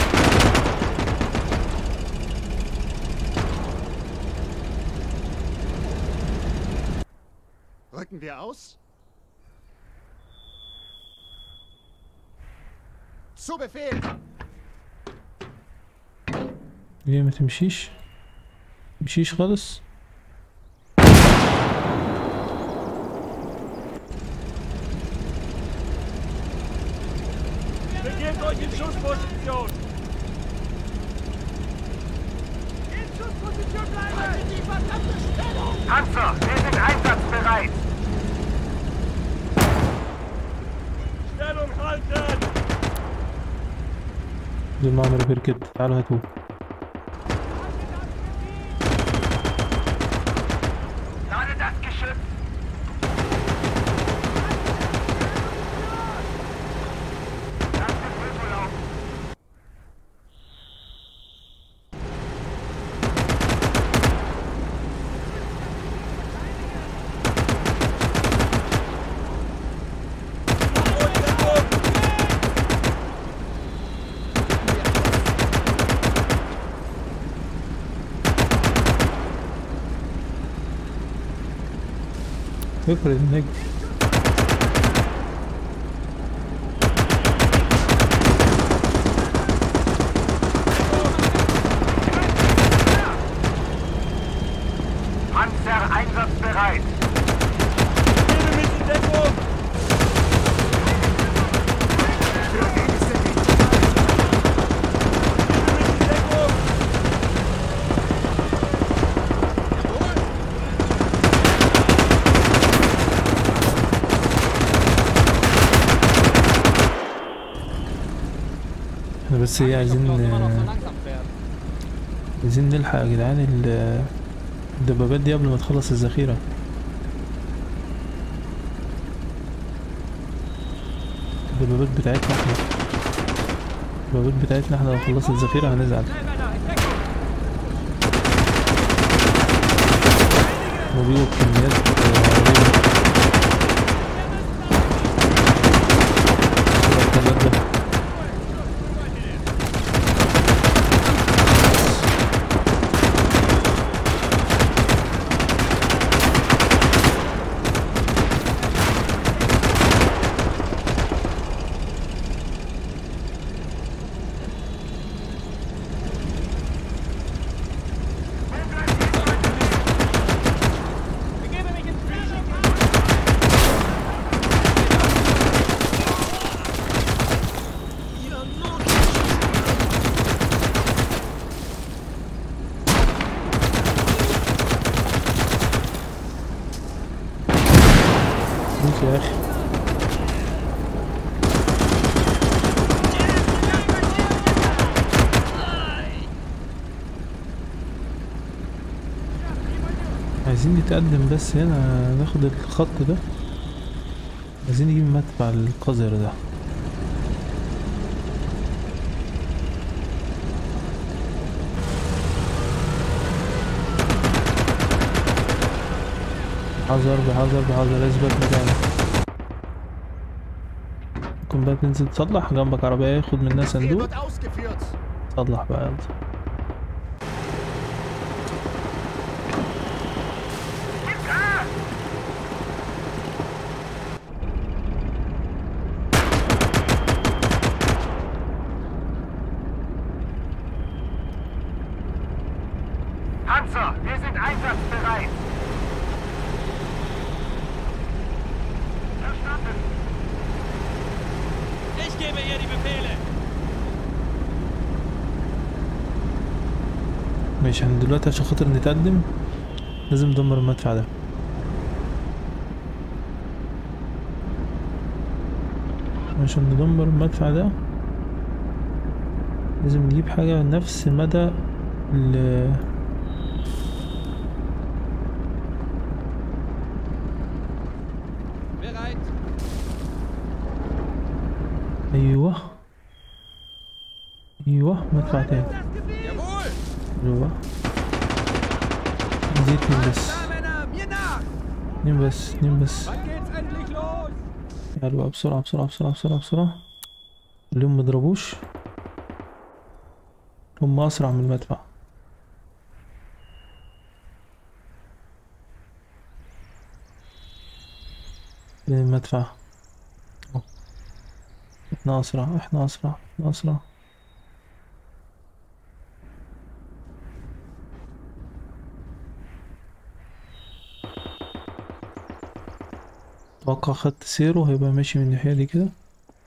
Rücken wir aus? Zu Befehl! ليه ما تمشيش تمشيش خالص Begebt euch in Schussposition! In Schussposition bleiben! Haltet die verdammte Stellung! Panzer, wir sind einsatzbereit. Stellung halten! دول معاهم ريبير كده تعالوا هاتوه Lade das Geschütz. Lass den Tempo laufen. افرض النجم Panzer einsatzbereit. Gebe mich in Deckung! Gebe mich in Deckung! احنا بس ايه عايزين عايزين نلحق يا جدعان ال- الدبابات دي قبل ما تخلص الذخيرة الدبابات بتاعتنا احنا الدبابات بتاعتنا احنا لو خلصت الذخيرة هنزعل وبيجوا بكميات رهيبة. الكلام ده Begebe mich ins Briefing. موت يا اخي عايزين نتقدم بس هنا ناخد الخط ده عايزين نجيب المدفع القذر ده بحذر بحذر بحذر اثبت مكانك ممكن بقى تنزل تصلح جنبك عربية ياخد منها Befehl صندوق wird ausgeführt. صلح بقى يلا Panzer, wir sind einsatzbereit. Verstanden. Ich gebe ihr die Befehle. ماشي احنا دلوقتي عشان خاطر نتقدم لازم ندمر المدفع ده عشان ندمر المدفع ده لازم نجيب حاجة نفس مدى ال Bereit. ايوه ايوه مدفع تاني Jawohl. ايوه نزيد اتنين Alles بس klar, Männer. Mir nach. اتنين بس اتنين بس Wann geht's endlich los? تعالوا بقى بسرعة بسرعة بسرعة بسرعة بسرعة اليوم مضربوش هم أسرع من المدفع فين المدفع أهو. احنا أسرع احنا أسرع احنا أسرع اتوقع خدت سيره هيبقى ماشي من الناحية دي كده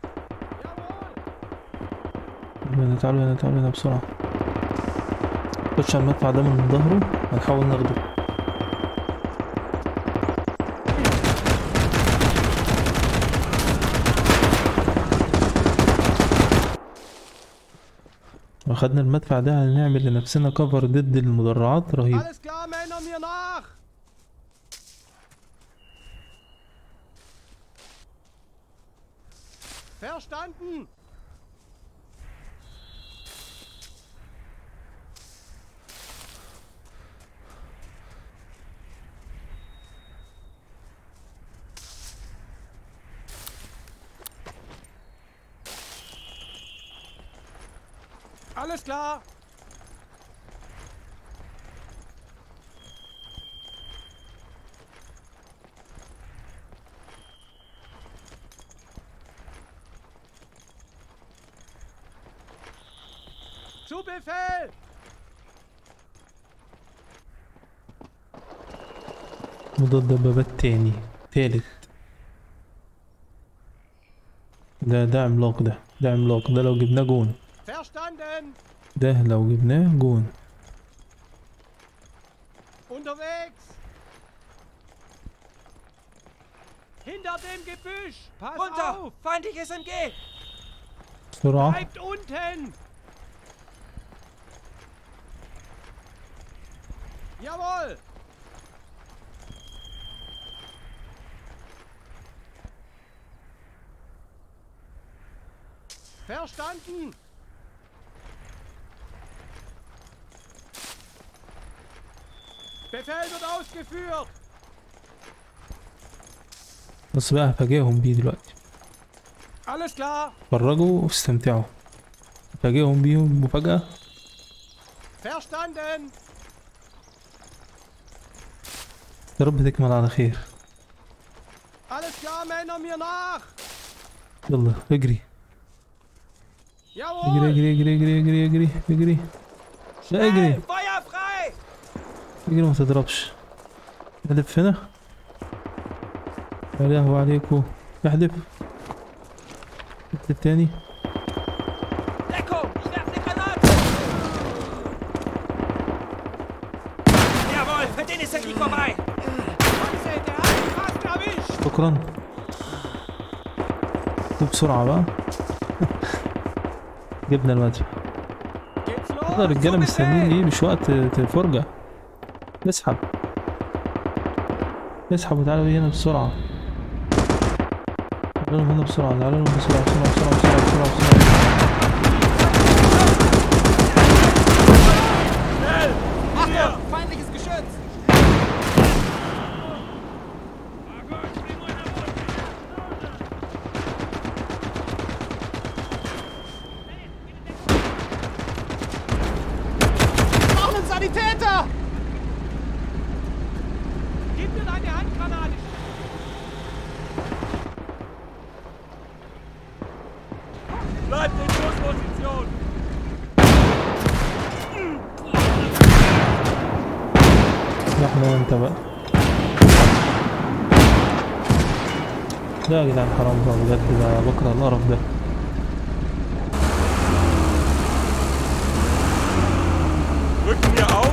تعالوا هنا تعالوا هنا تعالوا هنا بسرعة خش على المدفع ده من ظهره هنحاول ناخده لو خدنا المدفع ده هنعمل لنفسنا كفر ضد المدرعات رهيب Alles klar, Männer. Mir nach. Verstanden. Alles klar. Zu Befehl! مضاد دبابات تاني تالت ده ده عملاق ده ده عملاق ده لو جبناه جون Verstanden! ده لو جبناه جون Unterwegs! Hinter dem Gebüsch! Pass Runter! auf! Feindliches MG! بسرعة Bleibt unten! Jawohl! Verstanden! Befehl wird ausgeführt! بس بقى هفاجئهم بيه دلوقتي Alles klar! اتفرجوا واستمتعوا هفاجئهم بيهم مفاجأة Verstanden! يا رب تكمل على خير Alles klar, Männer, mir nach! يلا اجري Jawohl! اجري اجري اجري اجري اجري اجري اجري لا اجري Feuer frei! اجري ما تضربش احذف هنا يا لهوي عليكو احذف احذف تاني Deckung! Ich werfe eine Granate! Jawohl, für den ist der Krieg vorbei! Scheiße, der hat mich fast erwischt! شكرا وبسرعة بقى جبنا المدفع Geht's يلا los? رجالة Zu مستنيين Befehl! ايه مش وقت ت- فرجة اسحب اسحب وتعالوا هنا بسرعة تعالوا هنا بسرعة تعالوا هنا بسرعة بسرعة بسرعة بسرعة بسرعة بسرعة Achtung! Feindliches Geschütz! Wir brauchen einen Sanitäter! Gib mir deine Handgranate. Bleibt in Schussposition! لا احنا انت بقى لا يا جدعان حرام بقى بجد ده بكره القرف ده Rücken wir auf!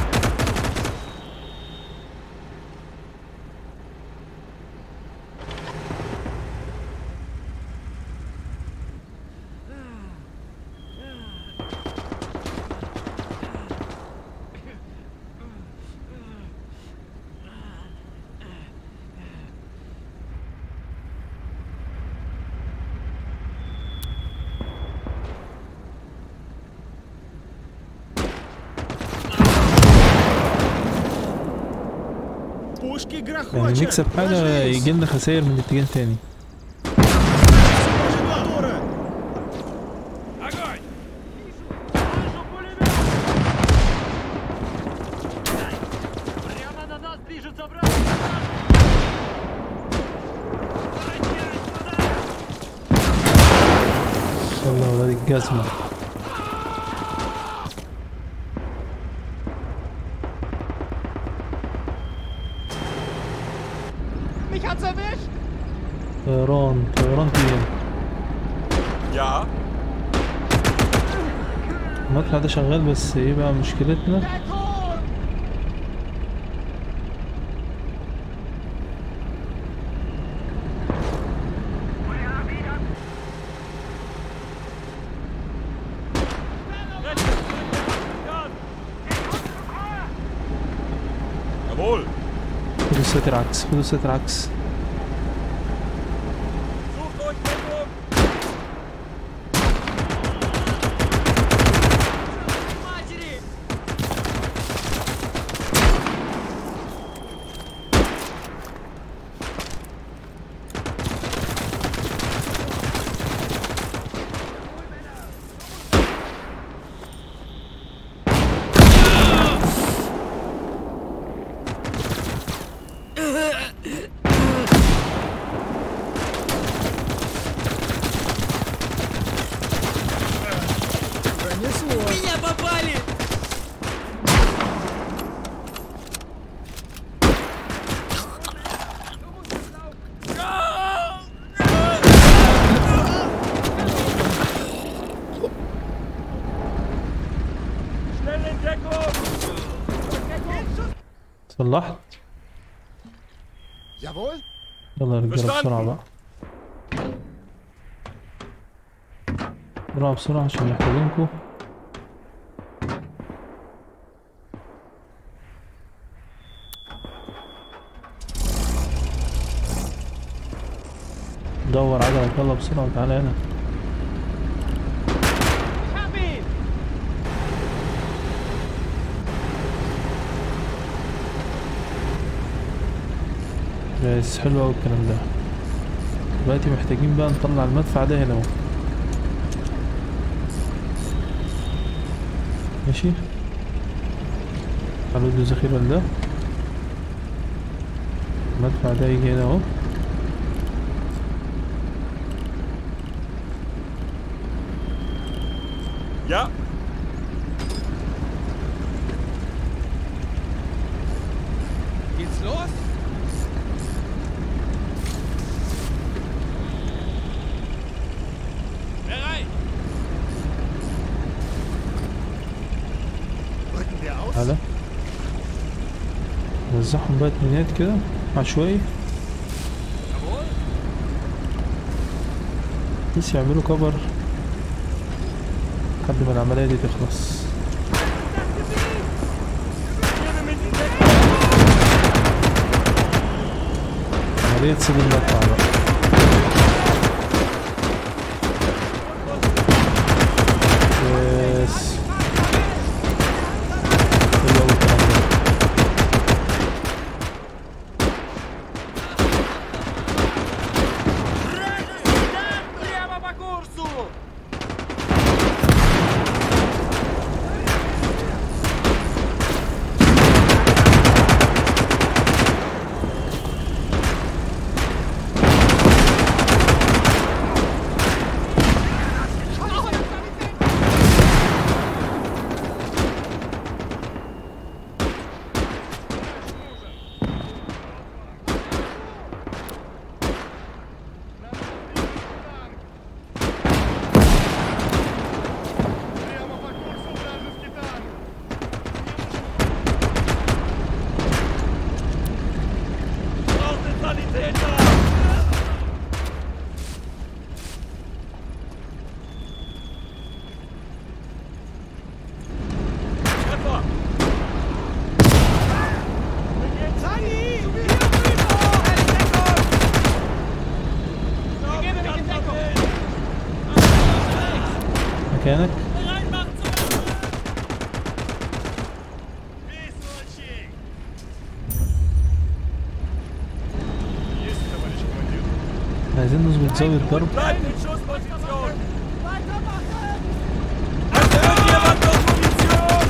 Пушки يعني грохочут! نكسب حاجة Ложись! يجي لنا خسائر من اتجاه تاني Температура! Огонь! Прямо на нас движется враг. يلا يا ولاد الجزمة Mich hat's erwischt! طيران طيران تقيل Ja, المدفع ده شغال بس ايه بقى مشكلتنا jawohl! خدوا الستر عكس خدوا الستر عكس Sucht euch Deckung! Матери! Пронесло! Меня попали! Schnell in Deckung! صلحت Jawohl! يلا يا رجالة Verstanden. بسرعة بقى بسرعة بسرعة عشان محتاجينكوا دور عجلة يلا بسرعة وتعالى هنا Ich hab ihn! بس حلو اوي الكلام ده دلوقتي محتاجين بقى نطلع المدفع ده هنا اهو ماشي تعالوا ادوا ذخيرة لده المدفع ده يجي هنا اهو Ja, Geht's los? bereit! Rücken wir aus? تعالى نوزعهم بقى اتنينات كده عشوائي بس يعملوا كفر لحد ما العملية دي تخلص عملية سيب المدفع بقى مكانك Reinmachen zu Высочи! Есть, товарищ командир. عايزين نظبط زاوية الضرب Bleibt in Schussposition! Hat irgendjemand noch Munition?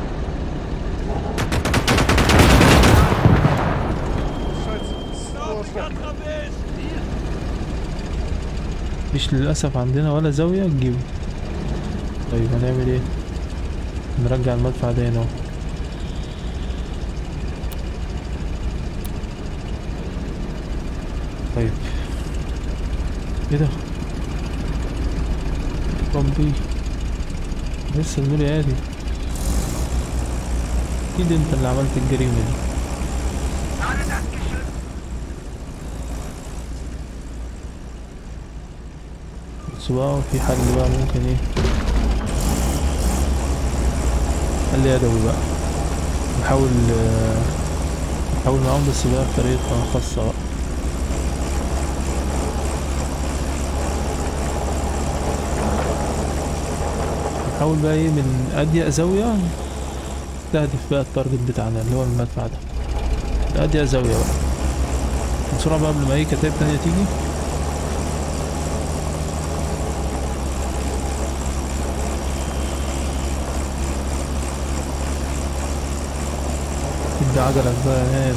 Scheiße. Ich hab's erwischt! مفيش للأسف عندنا ولا زاوية تجيبه طيب هنعمل ايه نرجع المدفع ده هنا اهو. طيب ايه ده ربي لسه المولي عادي اكيد انت اللي عملت الجريمة دي Lade das Geschütz! بس بقى في حل بقى ممكن ايه حل يدوي بقى نحاول آه، نحاول معاهم بس بقى بطريقة خاصة بقى نحاول بقى ايه من أضيق زاوية نستهدف بقى التارجت بتاعنا اللي هو المدفع ده أضيق زاوية بقى بسرعة بقى قبل ما أي كتاب تانية تيجي ادي عجلك بقى هان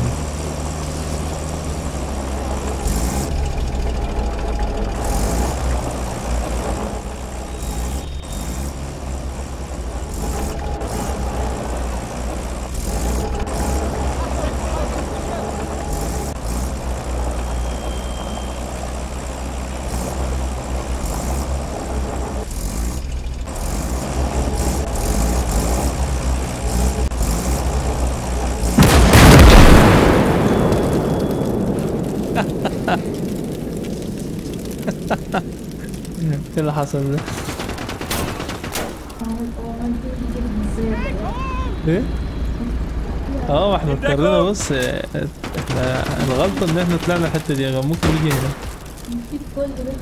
ايه اللي حصل ده؟ ايه؟ اه ما احنا اضطرينا بص اه، احنا الغلطة ان احنا طلعنا الحتة دي كان ممكن نيجي هنا في كل ده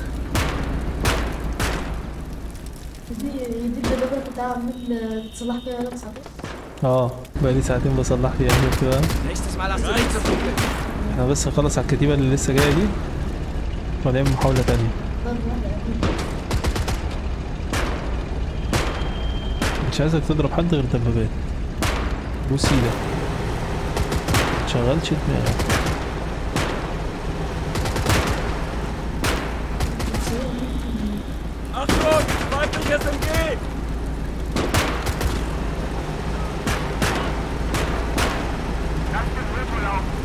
دي دي الدبابة كنت عامل تصلح فيها لك ساعتين اه بقالي ساعتين بصلح فيها شفت بقى Nächstes Mal hast du nichts zu tun. احنا بس نخلص على الكتيبة اللي لسه جاية دي ونعمل محاولة تانية ضرب واحدة أكيد. مش عايزك تضرب حد غير دبابات بوس ايدك متشغلش دماغك Achtung! Feindliches MG! Lass den Rücken laufen!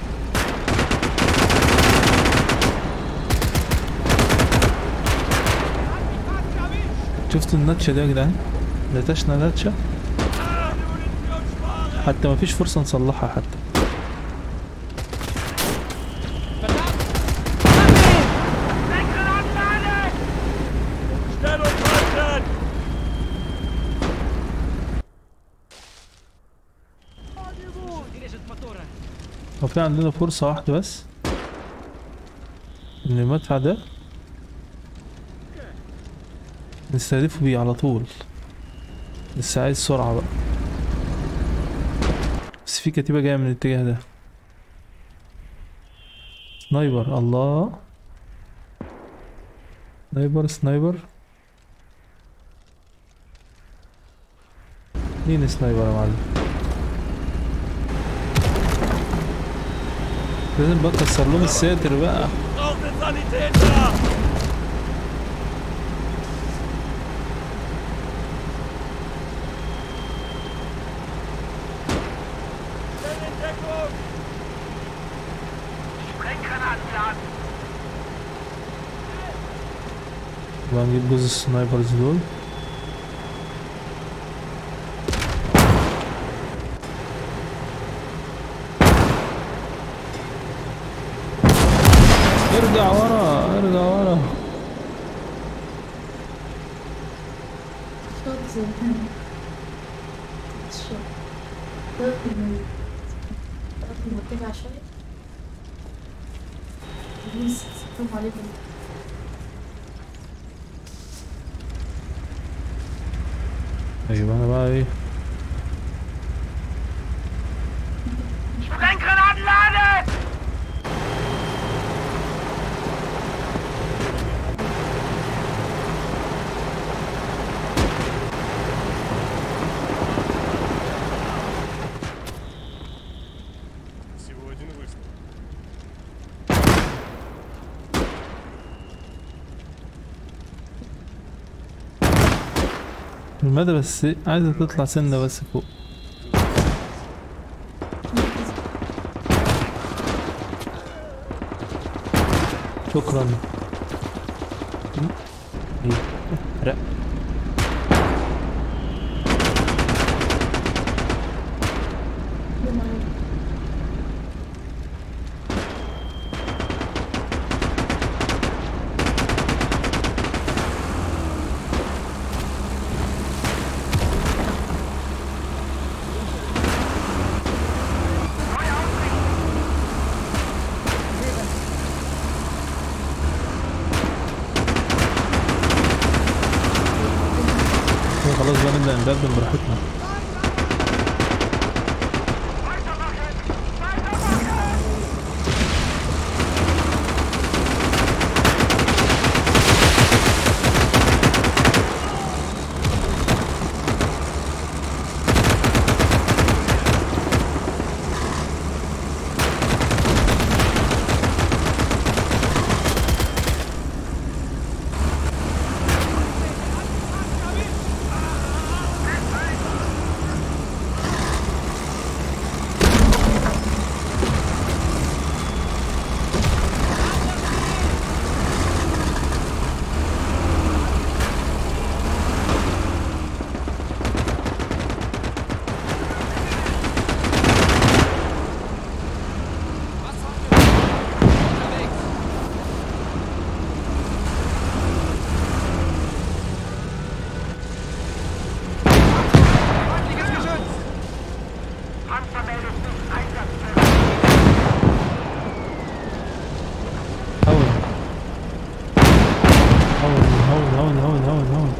شفتوا النتشة دي يا جدعان نتشنا نتشة Ah, die Munition sparen! حتى مفيش فرصة نصلحها حتى Schnell und halten! هو في عندنا فرصة واحدة بس ان المدفع ده نستهدفه بيه على طول بس عايز سرعة بقى بس في كتيبة جاية من الاتجاه ده سنايبر الله سنايبر سنايبر مين سنايبر يا معلم لازم بقى اكسر لهم الساتر بقى Braucht den Sanitäter! Schnell in Deckung! Sprenggranaten laden! بقى نجيب جزء السنايبرز دول ارجع ورا ارجع ورا شوط زي كده. شوط. ضرب من- ضرب مرتفع شوية بص برافو عليكم طيب انا بقى ايه Sprenggranaten laden! Всего один выстрел. المدى بس عايزة تطلع سنة بس فوق شكرا ايه حرق كده خلاص بقى نبدأ ندردن براحتنا Feindliches Geschütz! Panzer meldet sich einsatzbereit. هون هون هون هون هون هون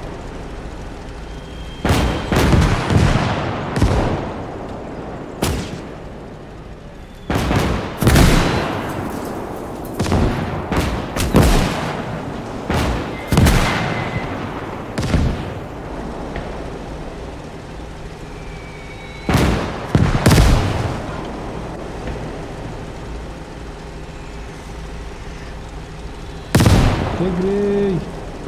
اجري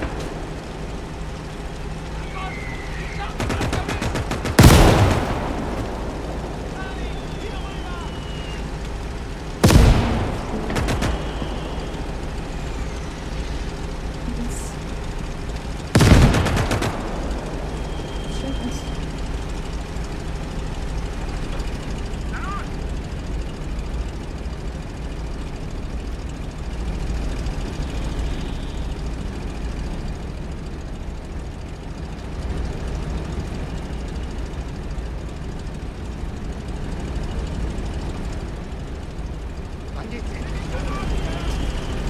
Wann geht's endlich?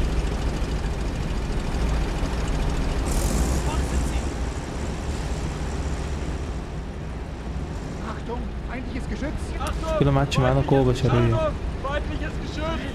Achtung, feindliches Geschütz! كده ما عادش معانا قوة بشرية Feindliches Geschütz!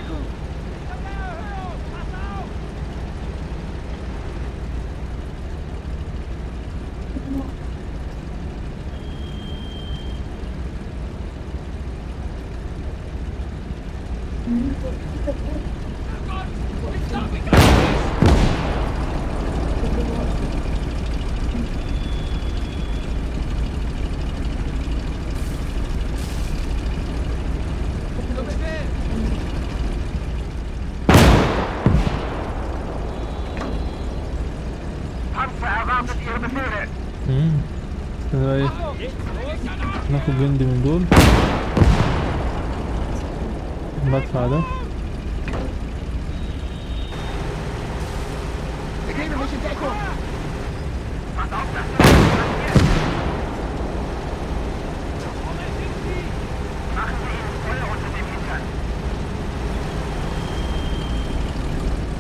Panzer erwartet Ihre Befehle. امم كده ايه ناخد جندي من دول المدفع ده Begebe mich in Deckung! Pass auf, dass das nicht passiert. Machen Sie ihn voll unter dem Hintern.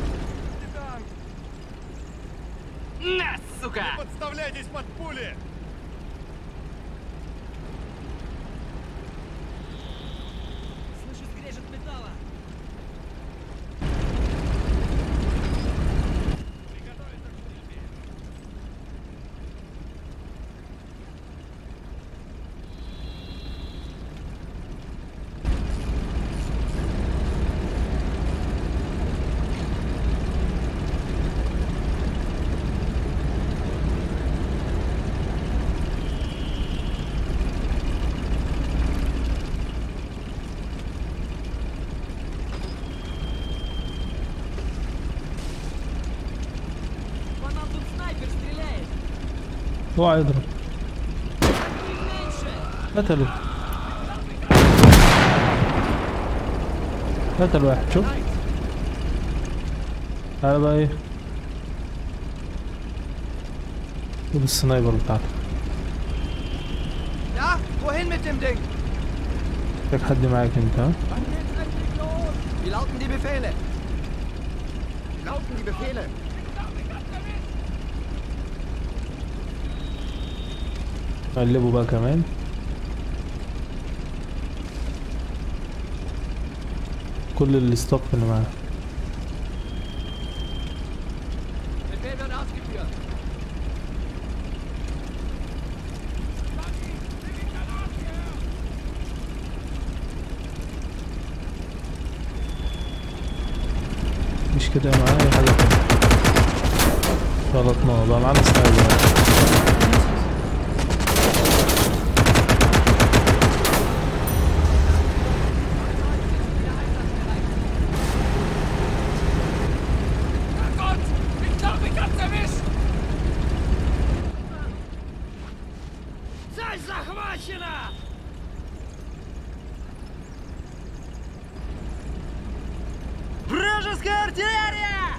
На, сука! Подставляйтесь под пули! اوعى يضرب قتله قتل واحد شوف تعالى بقى ايه خد السنايبر بتاعته Ja, wohin mit dem Ding? محتاج حد معاك انت ها Wie lauten die Befehle? Wie lauten die Befehle? قلبه بقى كمان كل الاستاف اللي معاه Befehl wird ausgeführt. مش كده معاه اي حاجه تانية غلطنا بقى معانا سنايبر Gott! Ich glaube, ich hab's erwischt! Sei захвачена! Вражеская артиллерия!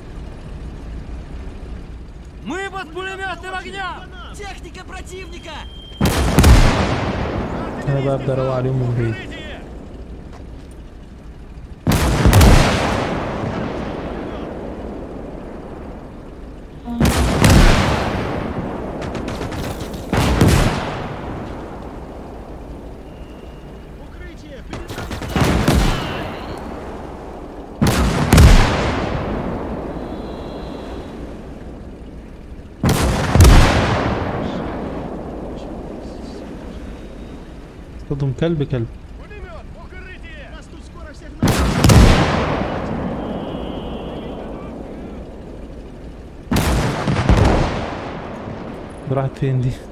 Мы под пулеметным огнем! Техника противника! انا بقى ابدا اروح عليهم من بعيد Укрытие! Укрытие! صدهم كلب كلب Пулемет! Укрытие! Нас тут скоро всех دي راحت فين دي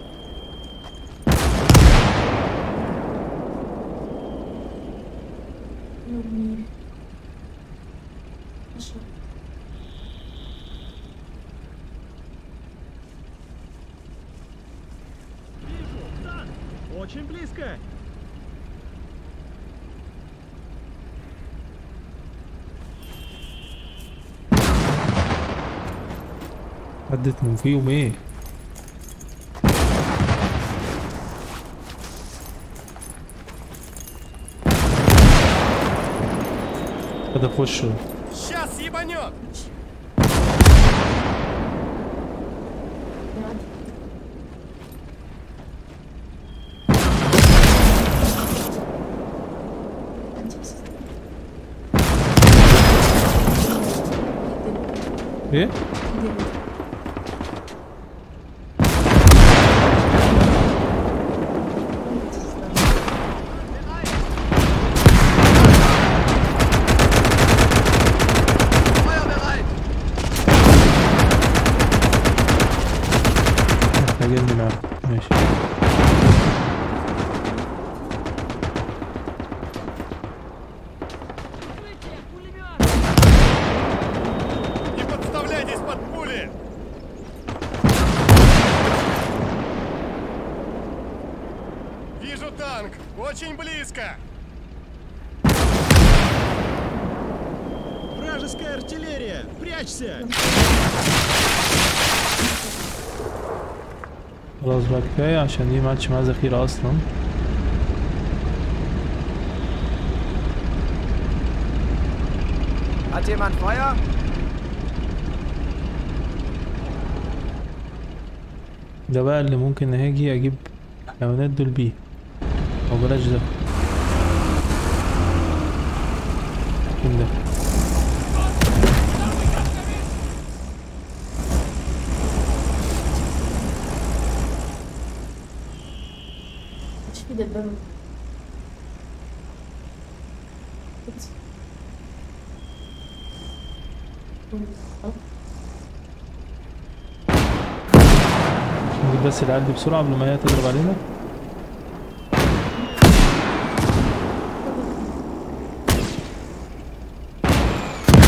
يومي اشرب Очень близко! عدت من فيهم ايه هذا في وشه Сейчас ебанет! يعني انت بس ايه Feuerbereit! محتاجين معاه ماشي Не подставляйтесь под пули! Вижу танк! Очень близко! Вражеская артиллерия! Прячься! خلاص بقى كفاية عشان دي ما عادش معاه ذخيرة أصلا Hat jemand Feuer? ده بقى اللي ممكن هاجي أجيب الحيوانات دول بيه أو بلاش ده ممكن ده مش في دبابة بس. خلاص. نجيب بس العيال دي بسرعة قبل ما هي تضرب علينا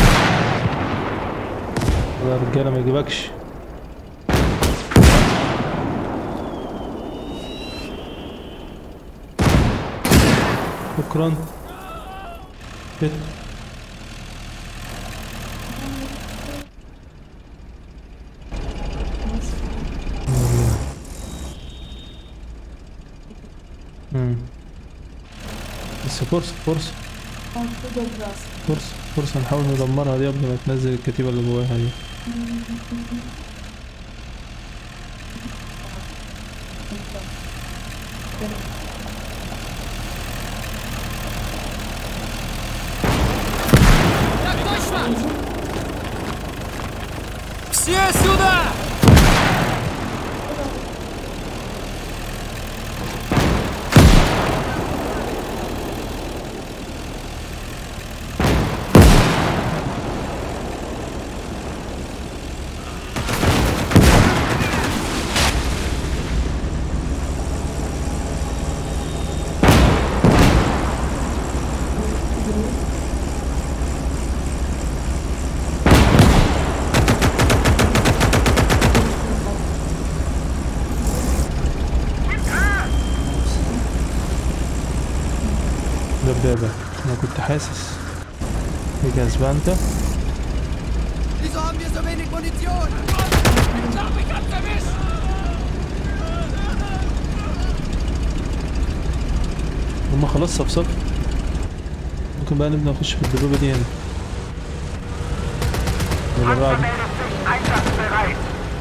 يا رجالة ما يجيبكش شكرا شت. مم. بس فرصة فرصة اه كده براس فرصة فرصة نحاول ندمرها دي قبل ما تنزل الكتيبة اللي جواها دي Так точно! Все сюда! دبابة أنا كنت حاسس دي كسبة أنت Wieso haben wir so wenig Munition? Ich glaube, ich hab's erwischt! هما خلاص صفصف ممكن بقى نبدأ نخش في الدبابة دي هنا اللي بعد Panzer meldet sich einsatzbereit.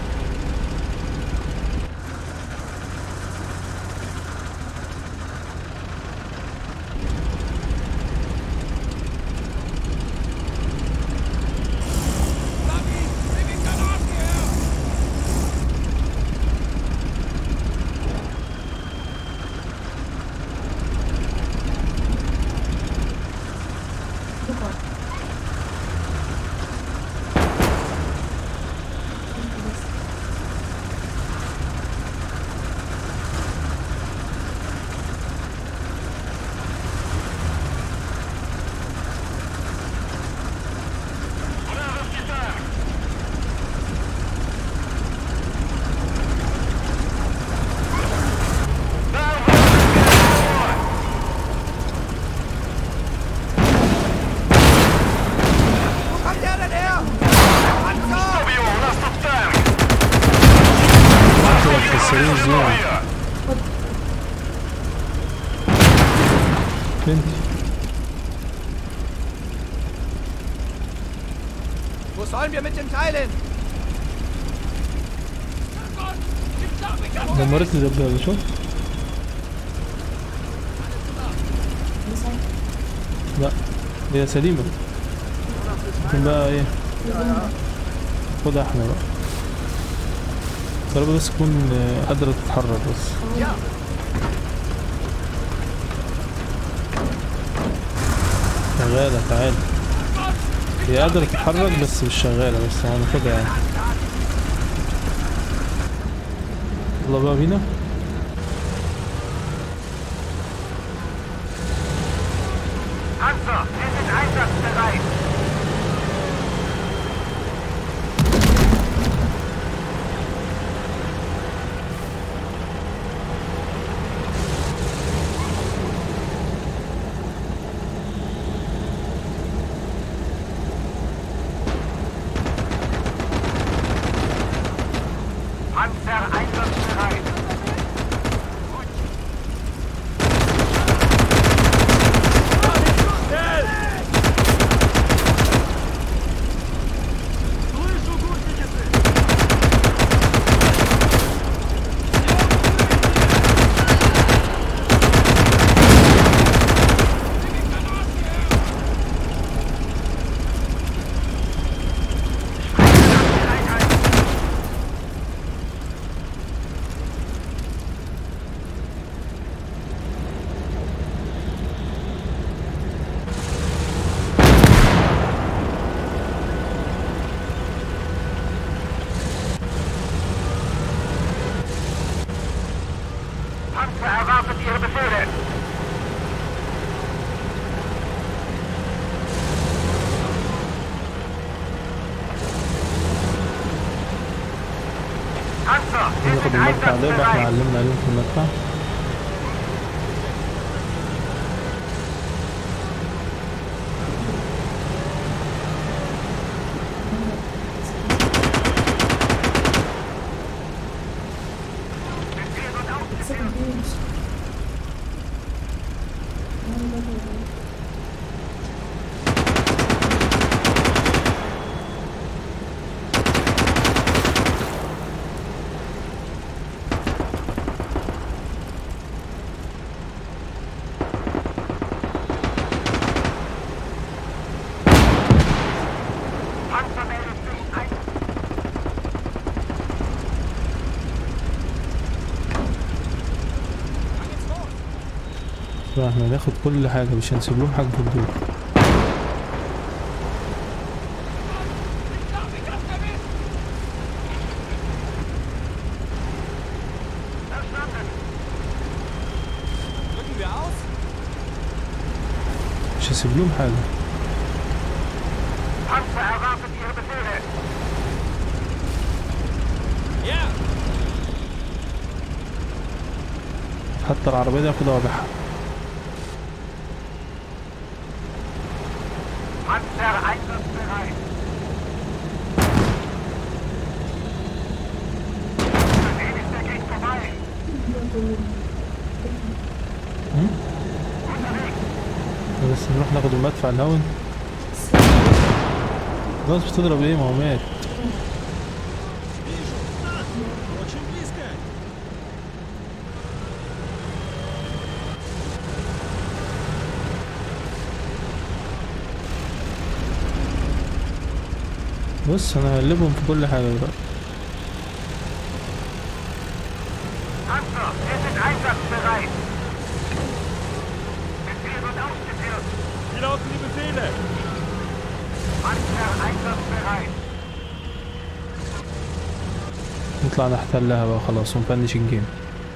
Lucky, nimm ihn Granaten her! Wo kommt der denn her? Panzer! Bio, у нас тут танк! كده مكسرين زيادة بنتي Wo sollen wir mit den Teilen? Gott, ich glaube, ich hab's دمرت لي دبابة شوف لا هي سليمة ممكن بقى ايه خدها احنا بقى طالما بس تكون آه، قادرة تتحرك بس شغالة تعالى هي قادرة تتحرك بس مش شغالة بس هناخدها يعني يلا بقى بينا Panzer, wir sind einsatzbereit. Panzer einsatzbereit. Panzer erwartet Ihre Befehle. Panzer, wir ناخد sind المدفع ده يبقى احنا einsatzbereit. علمنا عليهم في المدفع فاحنا هناخد كل حاجة مش هنسيب لهم حاجة في الدور Drücken wir aus? مش هسيب لهم حاجة Panzer erwartet Ihre Befehle. Ja. حتى العربية دي هاخدها وابيعها Panzer einsatzbereit. Wen ist der Krieg vorbei? بس نروح ناخد المدفع الهون خلاص بتضرب ايه ما هو مات Очень близко. بص انا هقلبهم في كل حاجة دلوقتي Panzer, wir sind einsatzbereit. Befehl wird ausgeführt. Wie lauten die Befehle? Panzer einsatzbereit. نطلع نحتلها بقى خلاص ونفنش الجيم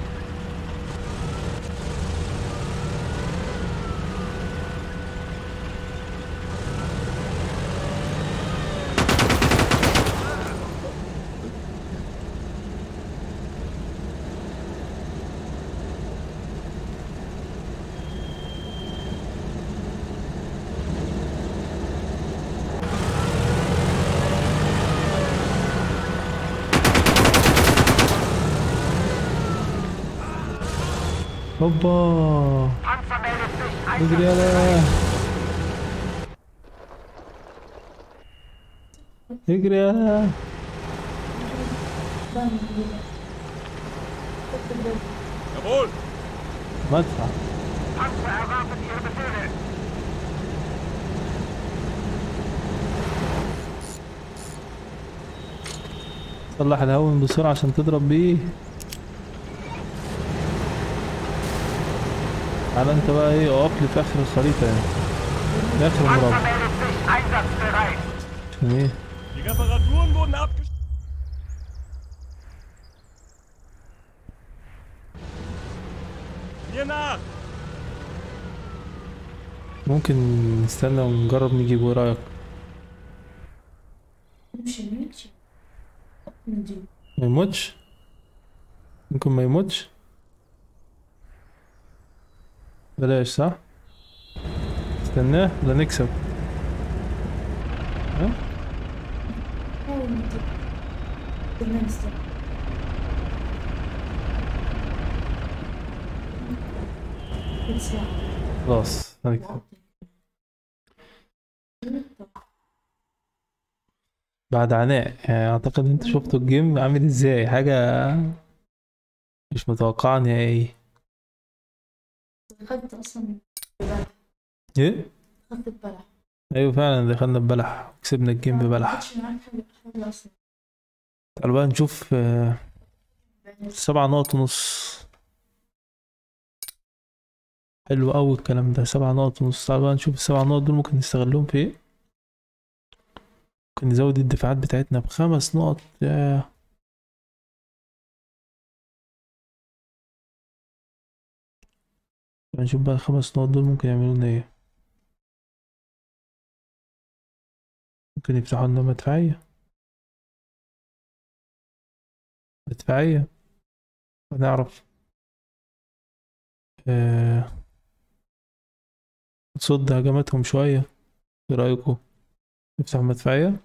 هوبا Panzer meldet sich. اجري Einsatzbereit. يلا اجري يلا فاهم كده. خدت بالي. Jawohl. مدفع Panzer erwartet Ihre Befehle. صلح الهون بسرعة عشان تضرب بيه تعالى انت بقى ايه اقف لي في اخر الخريطة يعني في اخر Panzer المربع meldet sich. Einsatzbereit. عشان ايه Die Reparaturen wurden abgeschlossen. Mir nach. ممكن نستنى ونجرب نجيب ايه رأيك نمشي نمشي نجيب ما يموتش ممكن ما يموتش بلاش صح استناه ولا نكسب ها حاول نجيب بدنا نستنى كل ساعة خلاص هنكسب بعد عناء يعني اعتقد انت شفتوا الجيم عامل ازاي حاجة مش متوقعة نهائي خدت أصلا ببلح ايه خدت ببلح ايوه فعلا دخلنا ببلح كسبنا الجيم ما ببلح خدتش معاك حاجة حاجة أصلا تعالوا بقى نشوف آه، سبعة نقط ونص حلو أوي الكلام ده سبعة نقط ونص تعالوا بقى نشوف السبع نقط دول ممكن نستغلهم في ايه ممكن نزود الدفاعات بتاعتنا بخمس نقط ياه نشوف بقى الخمس نقط دول ممكن يعملوا لنا ايه ممكن يفتحوا لنا مدفعية مدفعية هنعرف آه، تصد هجماتهم شوية ايه رأيكم نفتح مدفعية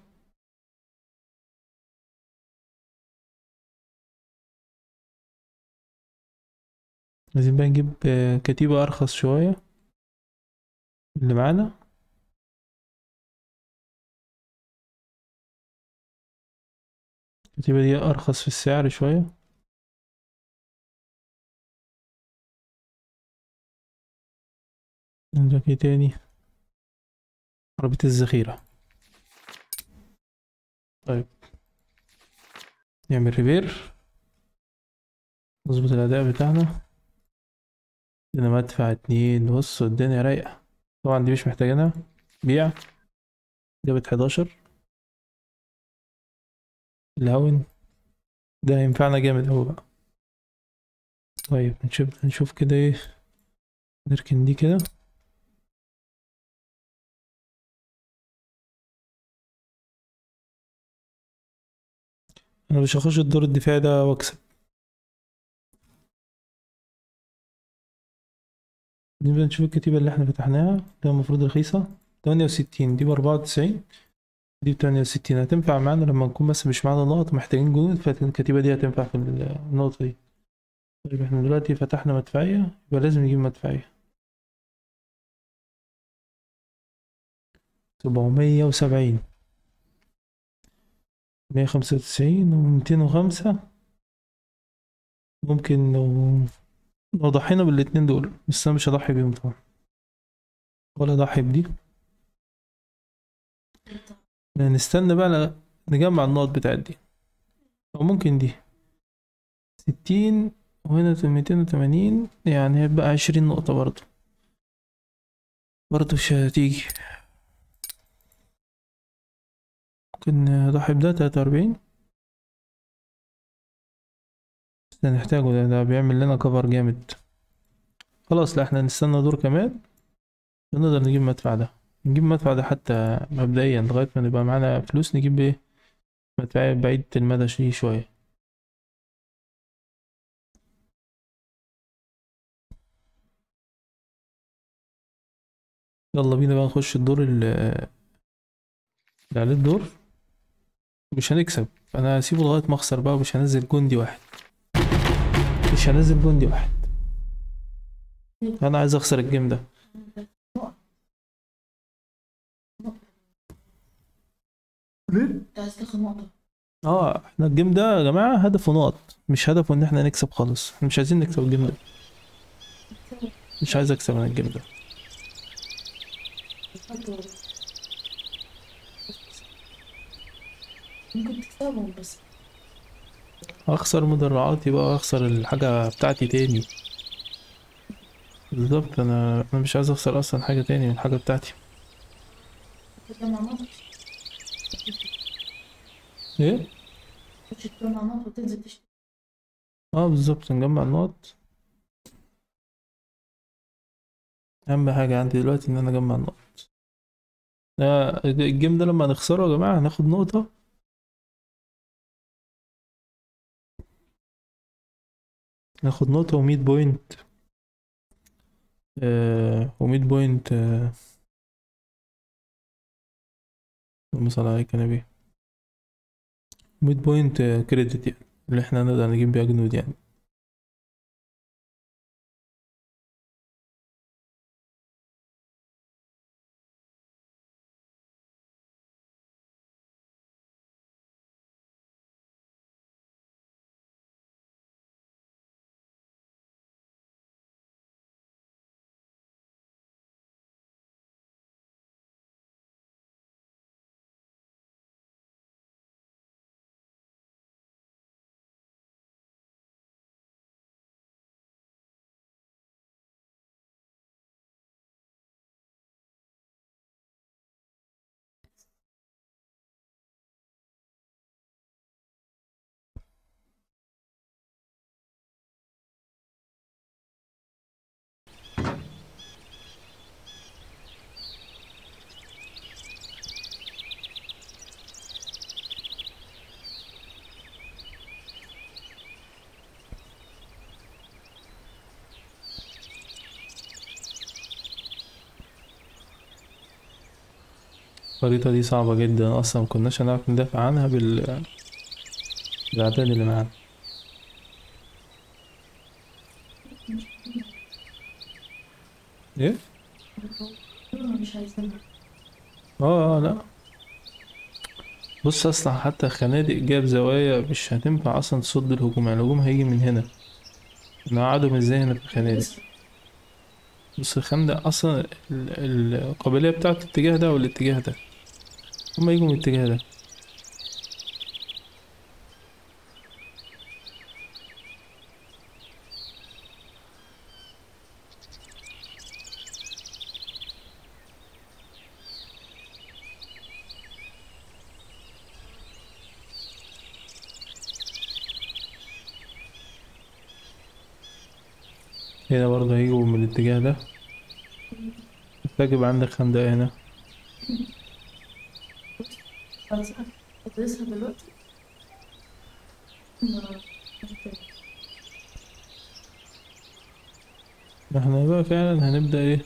عايزين بقى نجيب آه، كتيبة أرخص شوية اللي معانا الكتيبة دي أرخص في السعر شوية عندك ايه تاني عربية الذخيرة طيب نعمل ريبير نظبط الأداء بتاعنا هنا مدفع اتنين بص الدنيا رايقة طبعا دي مش محتاجينها بيع جابت حداشر الهون ده هينفعنا جامد اوي بقى طيب نشوف نشوف كده ايه نركن دي كده انا مش هخش الدور الدفاعي ده واكسب نبدأ نشوف الكتيبة اللي احنا فتحناها ده المفروض رخيصة تمانية وستين دي بأربعة وتسعين دي بتمانية وستين هتنفع معانا لما نكون بس مش معانا نقط محتاجين جنود فالكتيبة دي هتنفع في النقطة دي طيب احنا دلوقتي فتحنا مدفعية يبقى لازم نجيب مدفعية سبعمية وسبعين مية خمسة وتسعين وميتين وخمسة ممكن لو لو ضحينا بالاتنين دول بس انا مش هضحي بيهم طبعا ولا اضحي بدي نستنى بقى ل- نجمع النقط بتاعت دي او ممكن دي ستين وهنا ميتين وتمانين يعني هيبقى عشرين نقطة برضو برضو مش هتيجي ممكن اضحي بده تلاتة واربعين ده نحتاجه ده, ده بيعمل لنا كفر جامد خلاص لا احنا نستنى دور كمان نقدر نجيب المدفع ده نجيب المدفع ده حتى مبدئيا لغاية ما نبقى معانا فلوس نجيب ايه مدفع بعيد المدى شوية شوية يلا بينا بقى نخش الدور اللي اللي عليه الدور مش هنكسب انا هسيبه لغاية ما اخسر بقى ومش هنزل جندي واحد مش هنزل جندي واحد انا عايز اخسر الجيم ده انت عايز تاخد نقطة اه احنا الجيم ده يا جماعة هدفه نقط مش هدفه ان احنا نكسب خالص احنا مش عايزين نكسب الجيم ده مش عايز اكسب انا الجيم ده ممكن تكسبهم بس هخسر مدرعاتي بقى هخسر الحاجة بتاعتي تاني بالظبط انا انا مش عايز اخسر اصلا حاجة تاني من الحاجة بتاعتي تجمع نقط ايه تخش تجمع نقط وتنزل تشتري اه بالظبط نجمع النقط اهم حاجة عندي دلوقتي ان انا اجمع النقط آه، الجيم ده لما نخسره يا جماعة هناخد نقطة ناخد نقطة ومية بوينت آه ومية بوينت آه اللهم صل عليك يا نبي مية بوينت آه كريدت يعني اللي احنا نقدر نجيب بيها جنود يعني الخريطة دي صعبة جدا أصلا مكناش هنعرف ندافع عنها بال بالأعداد اللي معانا ايه؟ مش عايزين اه اه لا بص اصلا حتى خنادق جاب زوايا مش هتنفع اصلا تصد الهجوم يعني الهجوم هيجي من هنا نقعدهم ازاي هنا في الخنادق بص الخندق اصلا ال- ال- القابلية بتاعت الاتجاه ده والاتجاه ده هما يجوا من الاتجاه ده هنا برضه هيجوا من الاتجاه ده محتاج يبقى عندك خندق هنا خلاص هدرسها دلوقتي ما- احنا بقى فعلا هنبدأ ايه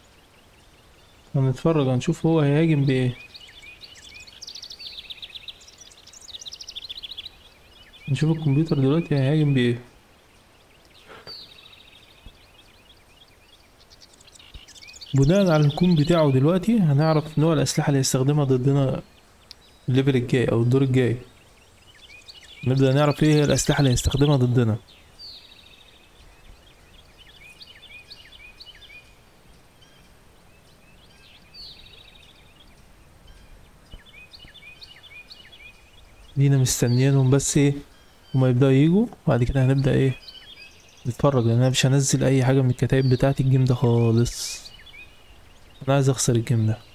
هنتفرج هنشوف هو هيهاجم بايه نشوف الكمبيوتر دلوقتي هيهاجم بايه بناء على الكون بتاعه دلوقتي هنعرف نوع الأسلحة اللي هيستخدمها ضدنا الليفل الجاي أو الدور الجاي نبدأ نعرف ايه هي الأسلحة اللي هيستخدمها ضدنا دينا مستنيينهم بس ايه هما يبدأوا يجوا وبعد كده هنبدأ ايه نتفرج لان انا مش هنزل اي حاجة من الكتايب بتاعتي الجيم ده خالص انا عايز اخسر الجيم ده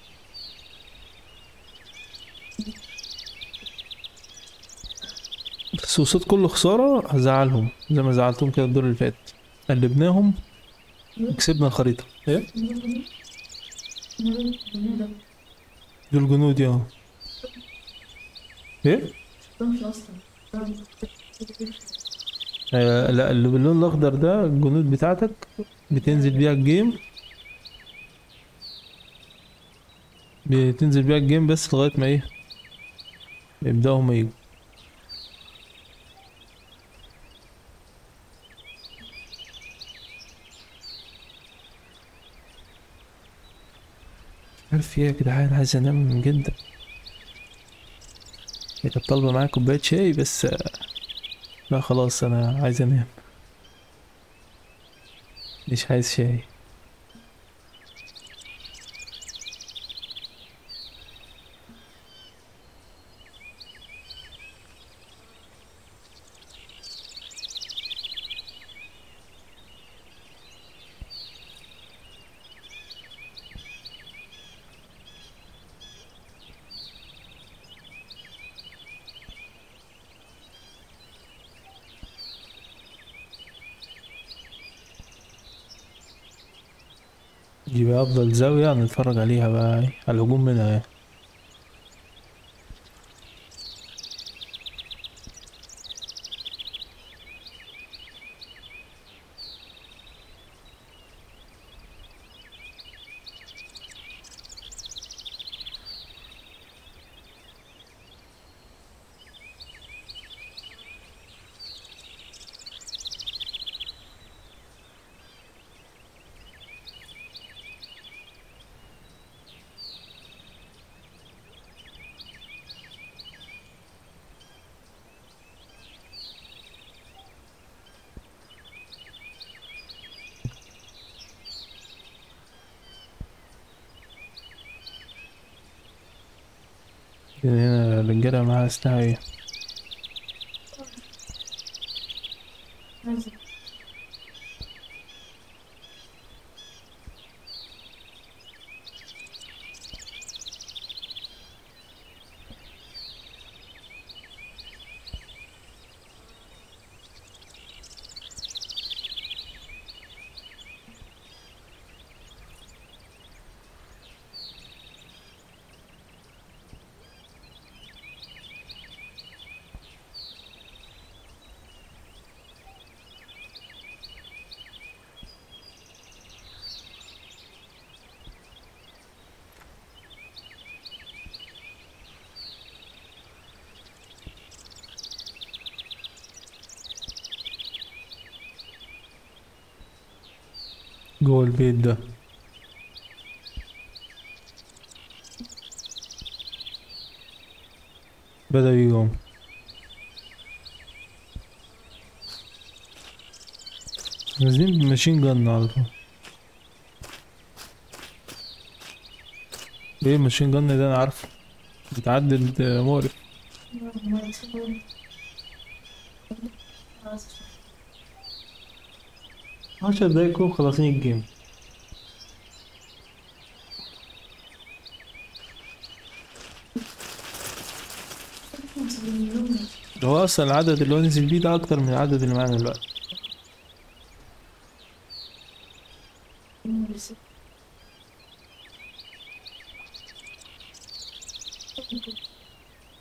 بس قصاد كل خسارة هزعلهم زي ما زعلتهم كده الدور اللي فات قلبناهم وكسبنا الخريطة ايه دول جنود اهو ايه مش اصلا آه لا اللي باللون الاخضر ده الجنود بتاعتك بتنزل بيها الجيم بتنزل بيها الجيم بس لغاية ما ايه يبدأوا هما يجوا مش عارف ايه يا جدعان عايز انام من جدا هي كانت طالبة معايا كوباية شاي بس آه، لا خلاص انا عايز انام مش عايز شاي دي بقى افضل زاوية نتفرج عليها بقى إيه، على الهجوم منها يعني. كده هنا الرجالة معاها اسلحة ايه عايزة جوه البيت ده بدأ يقوم نازلين بماشين جن على طول ايه ماشين جن ده انا عارفه بتعدد آه، مقرف ما يتصور. خلاص عشر دقايق كده خلاصين الجيم هو اصلا العدد اللي هو نزل بيه ده اكتر من العدد اللي معانا دلوقتي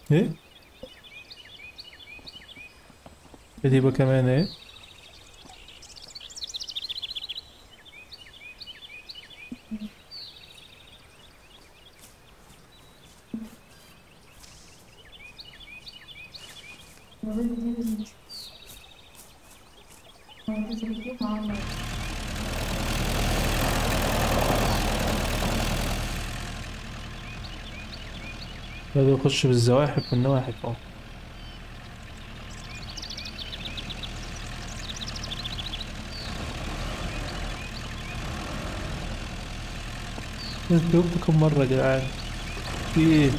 ايه كتيبة كمان ايه بدأ يخش بالزواحف والنواحف اهو انت جاوبت كم مرة يا جدعان في ايه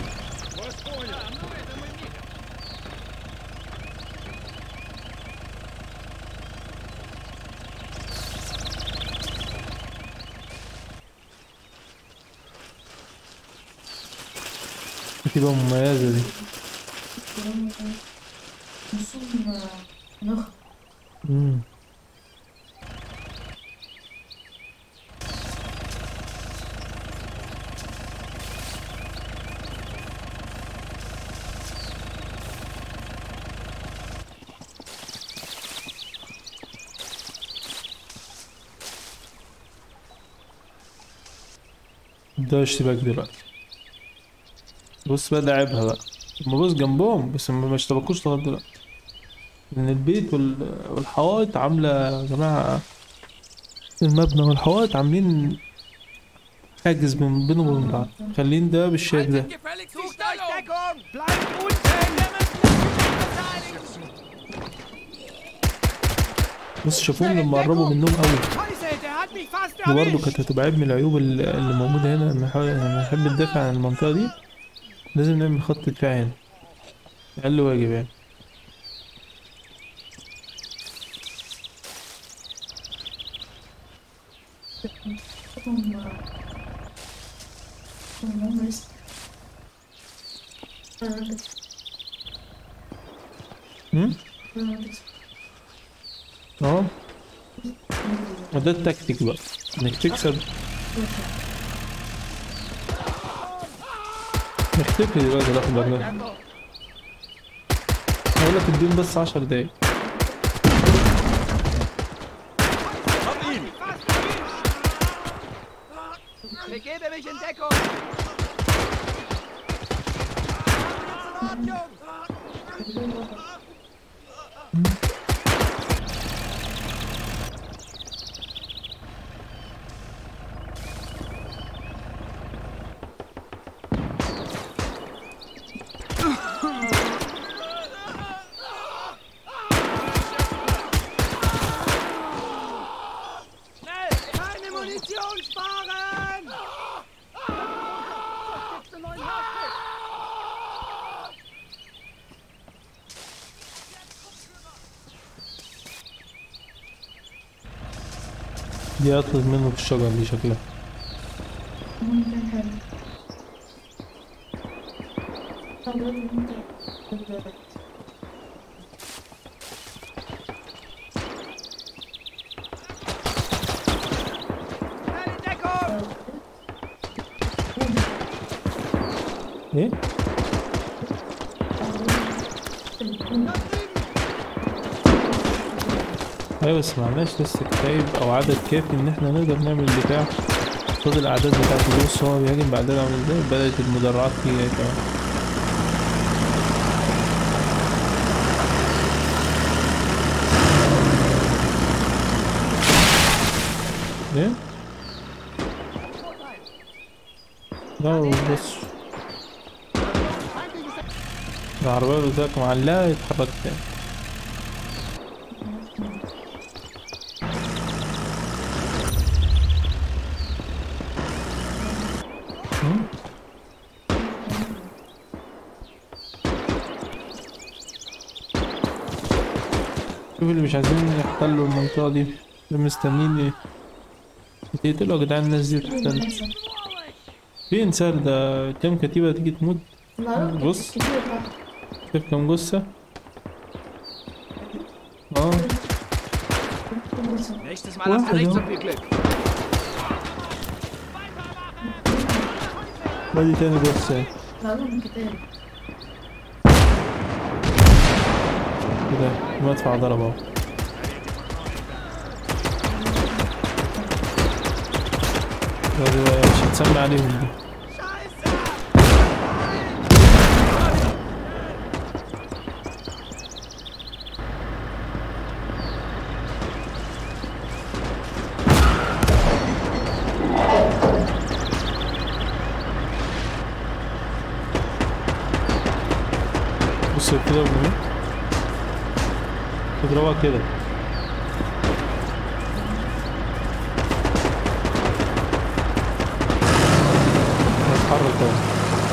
كتيبة مميزة دي نخ مم. ده اشتباك دلوقتي بص بقى ده عيبها بقى هما بص جنبهم بس ما ما اشتبكوش لغايه دلوقتي لان البيت وال- والحوائط عامله يا جماعه المبنى والحوائط عاملين حاجز من بينهم وبين بعض خلين ده بالشكل ده Haltet gefälligst die Sucht euch Stellung! Deckung! Bleibt unten! بص شافوهم لما قربوا منهم قوي Scheiße, der hat mich fast دي برضه erwischt! كانت هتبقى عيب من العيوب اللي اللي موجودة هنا لما نحاول لما نحب ندافع عن المنطقة دي لازم نعمل خط دفاع هنا أقل واجب يعني هم هم لسه هم؟ اه وده التكتيك بقى انك تكسب نختفي دلوقتي الأخضر ده هقول لك اديهم بس عشر دقايق Hab ihn! Begebe mich in Deckung! Schnell! Keine Munition sparen! دي أطلب منه في الشجر دي شكلها ممكن حلو طب انت Schnell in Deckung! ايه؟ ايوه بس معناش لسه كتايب او عدد كافي ان احنا نقدر نعمل دفاع قصاد الاعداد بتاعته بص هو بيهاجم بعدها عامل ازاي بدأت المدرعات تيجي كمان ايه؟ لا بص العربية بتاعك معلقة يتحرك تاني هم؟ شوف اللي مش عايزين يحتلوا المنطقة دي اللي مستنيين ايه بتقتلوا يا جدعان الناس دي تحتل في انسان ده كام كتيبة تيجي تموت بص. شوف كام جثة اه Nächstes Mal hast du Wow. nicht so viel Glück. بدي تاني جثة لا من كتاب كده المدفع ضرب اهو ده- ده مش هتسمي عليهم دي بص كده بنموت اضربها كده هتحرك اهو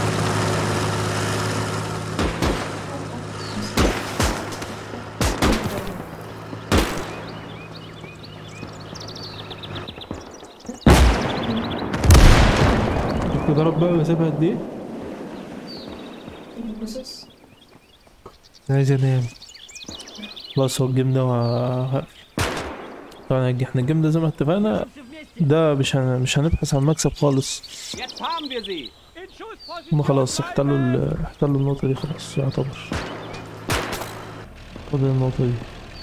ضرب بقى وسابها قد ايه؟ الجثث عايز انام خلاص هو الجيم ده وهقفل طبعا احنا الجيم ده زي ما اتفقنا ده مش هن... مش هنبحث عن مكسب خالص Jetzt haben wir sie. In Schussposition هما خلاص bleiben! احتلوا ال... احتلوا النقطة دي خلاص يعتبر فاضل النقطة دي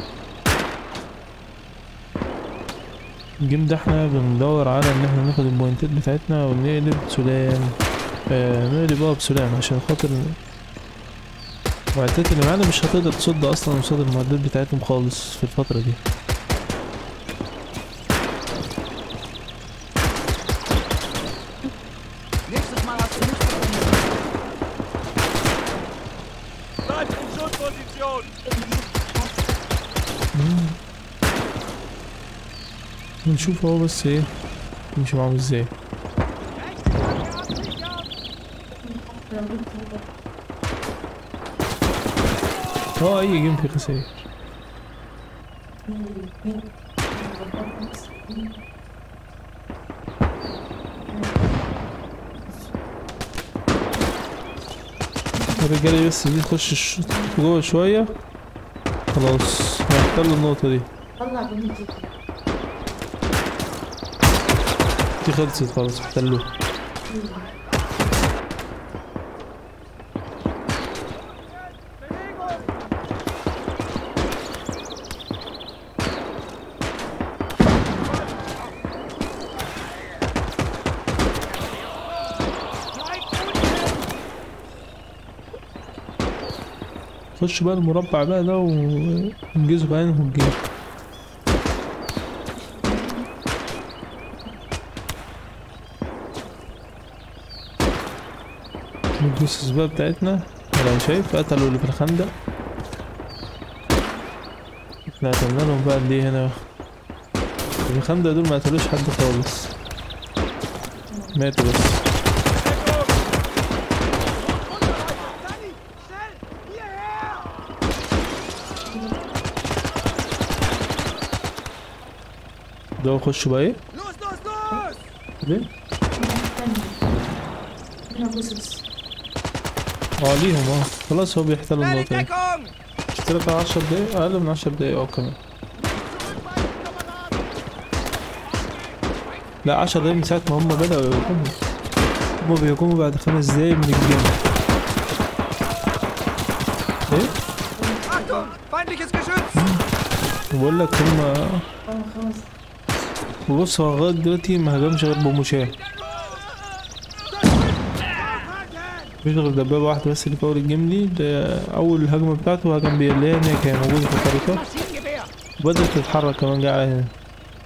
الجيم ده احنا بندور على ان احنا ناخد البوينتات بتاعتنا ونقلب سلام آه نقلب اه بسلام عشان خاطر المعدات اللي معانا مش هتقدر تصد اصلا قصاد المعدات بتاعتهم خالص في الفترة دي Nächstes Mal hast du nicht Bleibt in Schussposition! نشوف هو بس ايه نمشي معاهم ازاي اه اي جيم فيه خسائر الرجالة بس دي تخش الش- جوه شوية خلاص هنحتل النقطة دي طلع بنتي دي خلصت خلاص احتلوها خش بقى المربع بقى ده وانجزوا بقى انهم الجيم الجثث بقى بتاعتنا لو شايف قتلوا اللي في الخندق احنا قتلنا لهم بقى قد ايه هنا اللي في الخندق دول ما قتلوش حد خالص ماتوا بس Danny, schnell! Hierher! ده خشوا بقى ايه Los, los, los! ليه هنا جثث اه ليهم اه خلاص هو بيحتلوا Schnell in النقطة دي Deckung! اشترك على 10 دقايق اقل من 10 دقايق اه كمان لا 10 دقايق من ساعة ما هم بدأوا يهجموا هم بيهجموا بعد خمس دقايق من الجيم ايه Achtung! Feindliches Geschütz! بقول لك هم اه خلاص بص هو لغاية دلوقتي ما هجمش غير بمشاه مفيش غير دبابة واحدة بس اللي في أول الجيم دي ده أول هجمة بتاعته هجم بيها اللي هي إن هي كانت موجودة في الخريطة Maschinengewehr! وبدأت تتحرك كمان جاي على هنا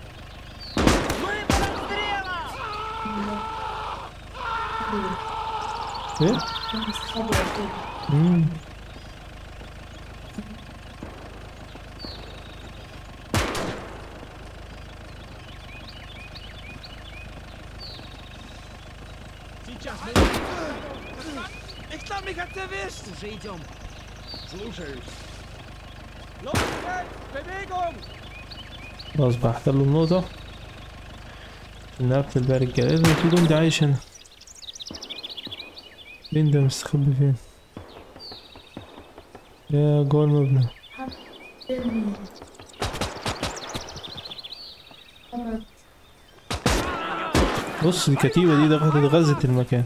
ايه؟ كان مستخبي أكيد مم. Ich glaub, mich hat's erwischt! Los jetzt! Bewegung! خلاص بقى احتلوا النقطة نقفل بقى رجالة لازم في جندي عايش هنا فين ده مستخبي فين؟ يا جوه المبنى فين أبعد بص الكتيبة دي دخلت غزت المكان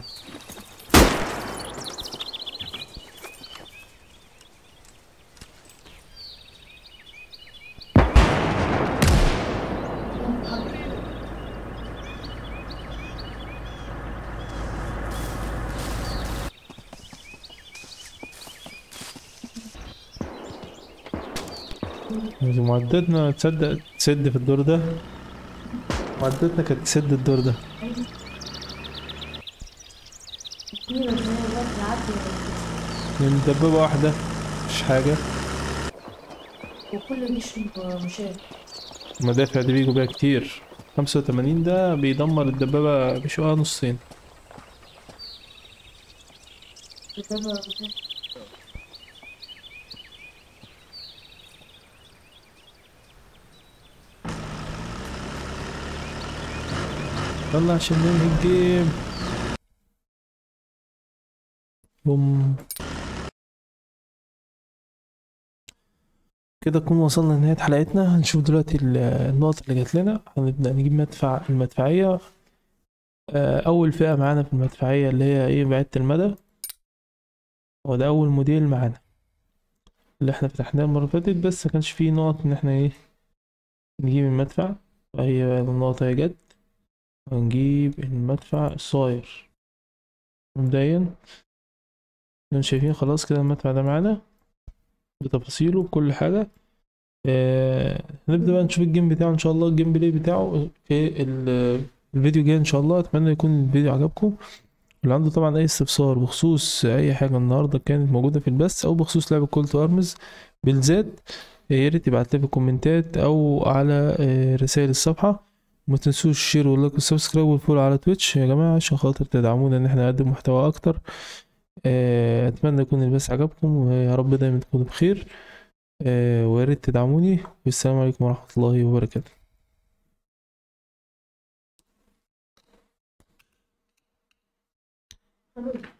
معدتنا تصدق تسد في الدور ده معدتنا كانت تسد الدور ده كتير ان هي الوقت العدي من دبابة واحدة مش حاجة وكل جيش مشاة المدافع دي بيجوا بيها كتير خمسة وتمانين ده بيدمر الدبابة بيشقها نصين كتابة يلا عشان ننهي الجيم بوم كده نكون وصلنا لنهاية حلقتنا هنشوف دلوقتي ال- النقط اللي جات لنا هنبدأ نجيب مدفع المدفعية آه، أول فئة معانا في المدفعية اللي هي إيه بعيدة المدى وده أول موديل معانا اللي احنا فتحناه المرة اللي فاتت بس مكانش فيه نقط إن احنا إيه نجيب المدفع فهي النقطة هي جت هنجيب المدفع الصاير مبدئيا زي ما شايفين خلاص كده المدفع ده معانا بتفاصيله بكل حاجة آه هنبدأ بقى نشوف الجيم بتاعه ان شاء الله الجيم بلاي بتاعه في ال- الفيديو الجاي ان شاء الله اتمنى يكون الفيديو عجبكم اللي عنده طبعا اي استفسار بخصوص اي حاجة النهاردة كانت موجودة في البث او بخصوص لعبة كول تو ارمز بالذات يا ريت يبعت لي في الكومنتات او على آه، رسائل الصفحة ما تنسوش الشير واللايك والسبسكرايب والفولو على تويتش يا جماعة عشان خاطر تدعمونا ان احنا نقدم محتوى اكتر آه، اتمنى يكون البث عجبكم ويا رب دايما تكونوا بخير آه، ويا ريت تدعموني والسلام عليكم ورحمة الله وبركاته حلو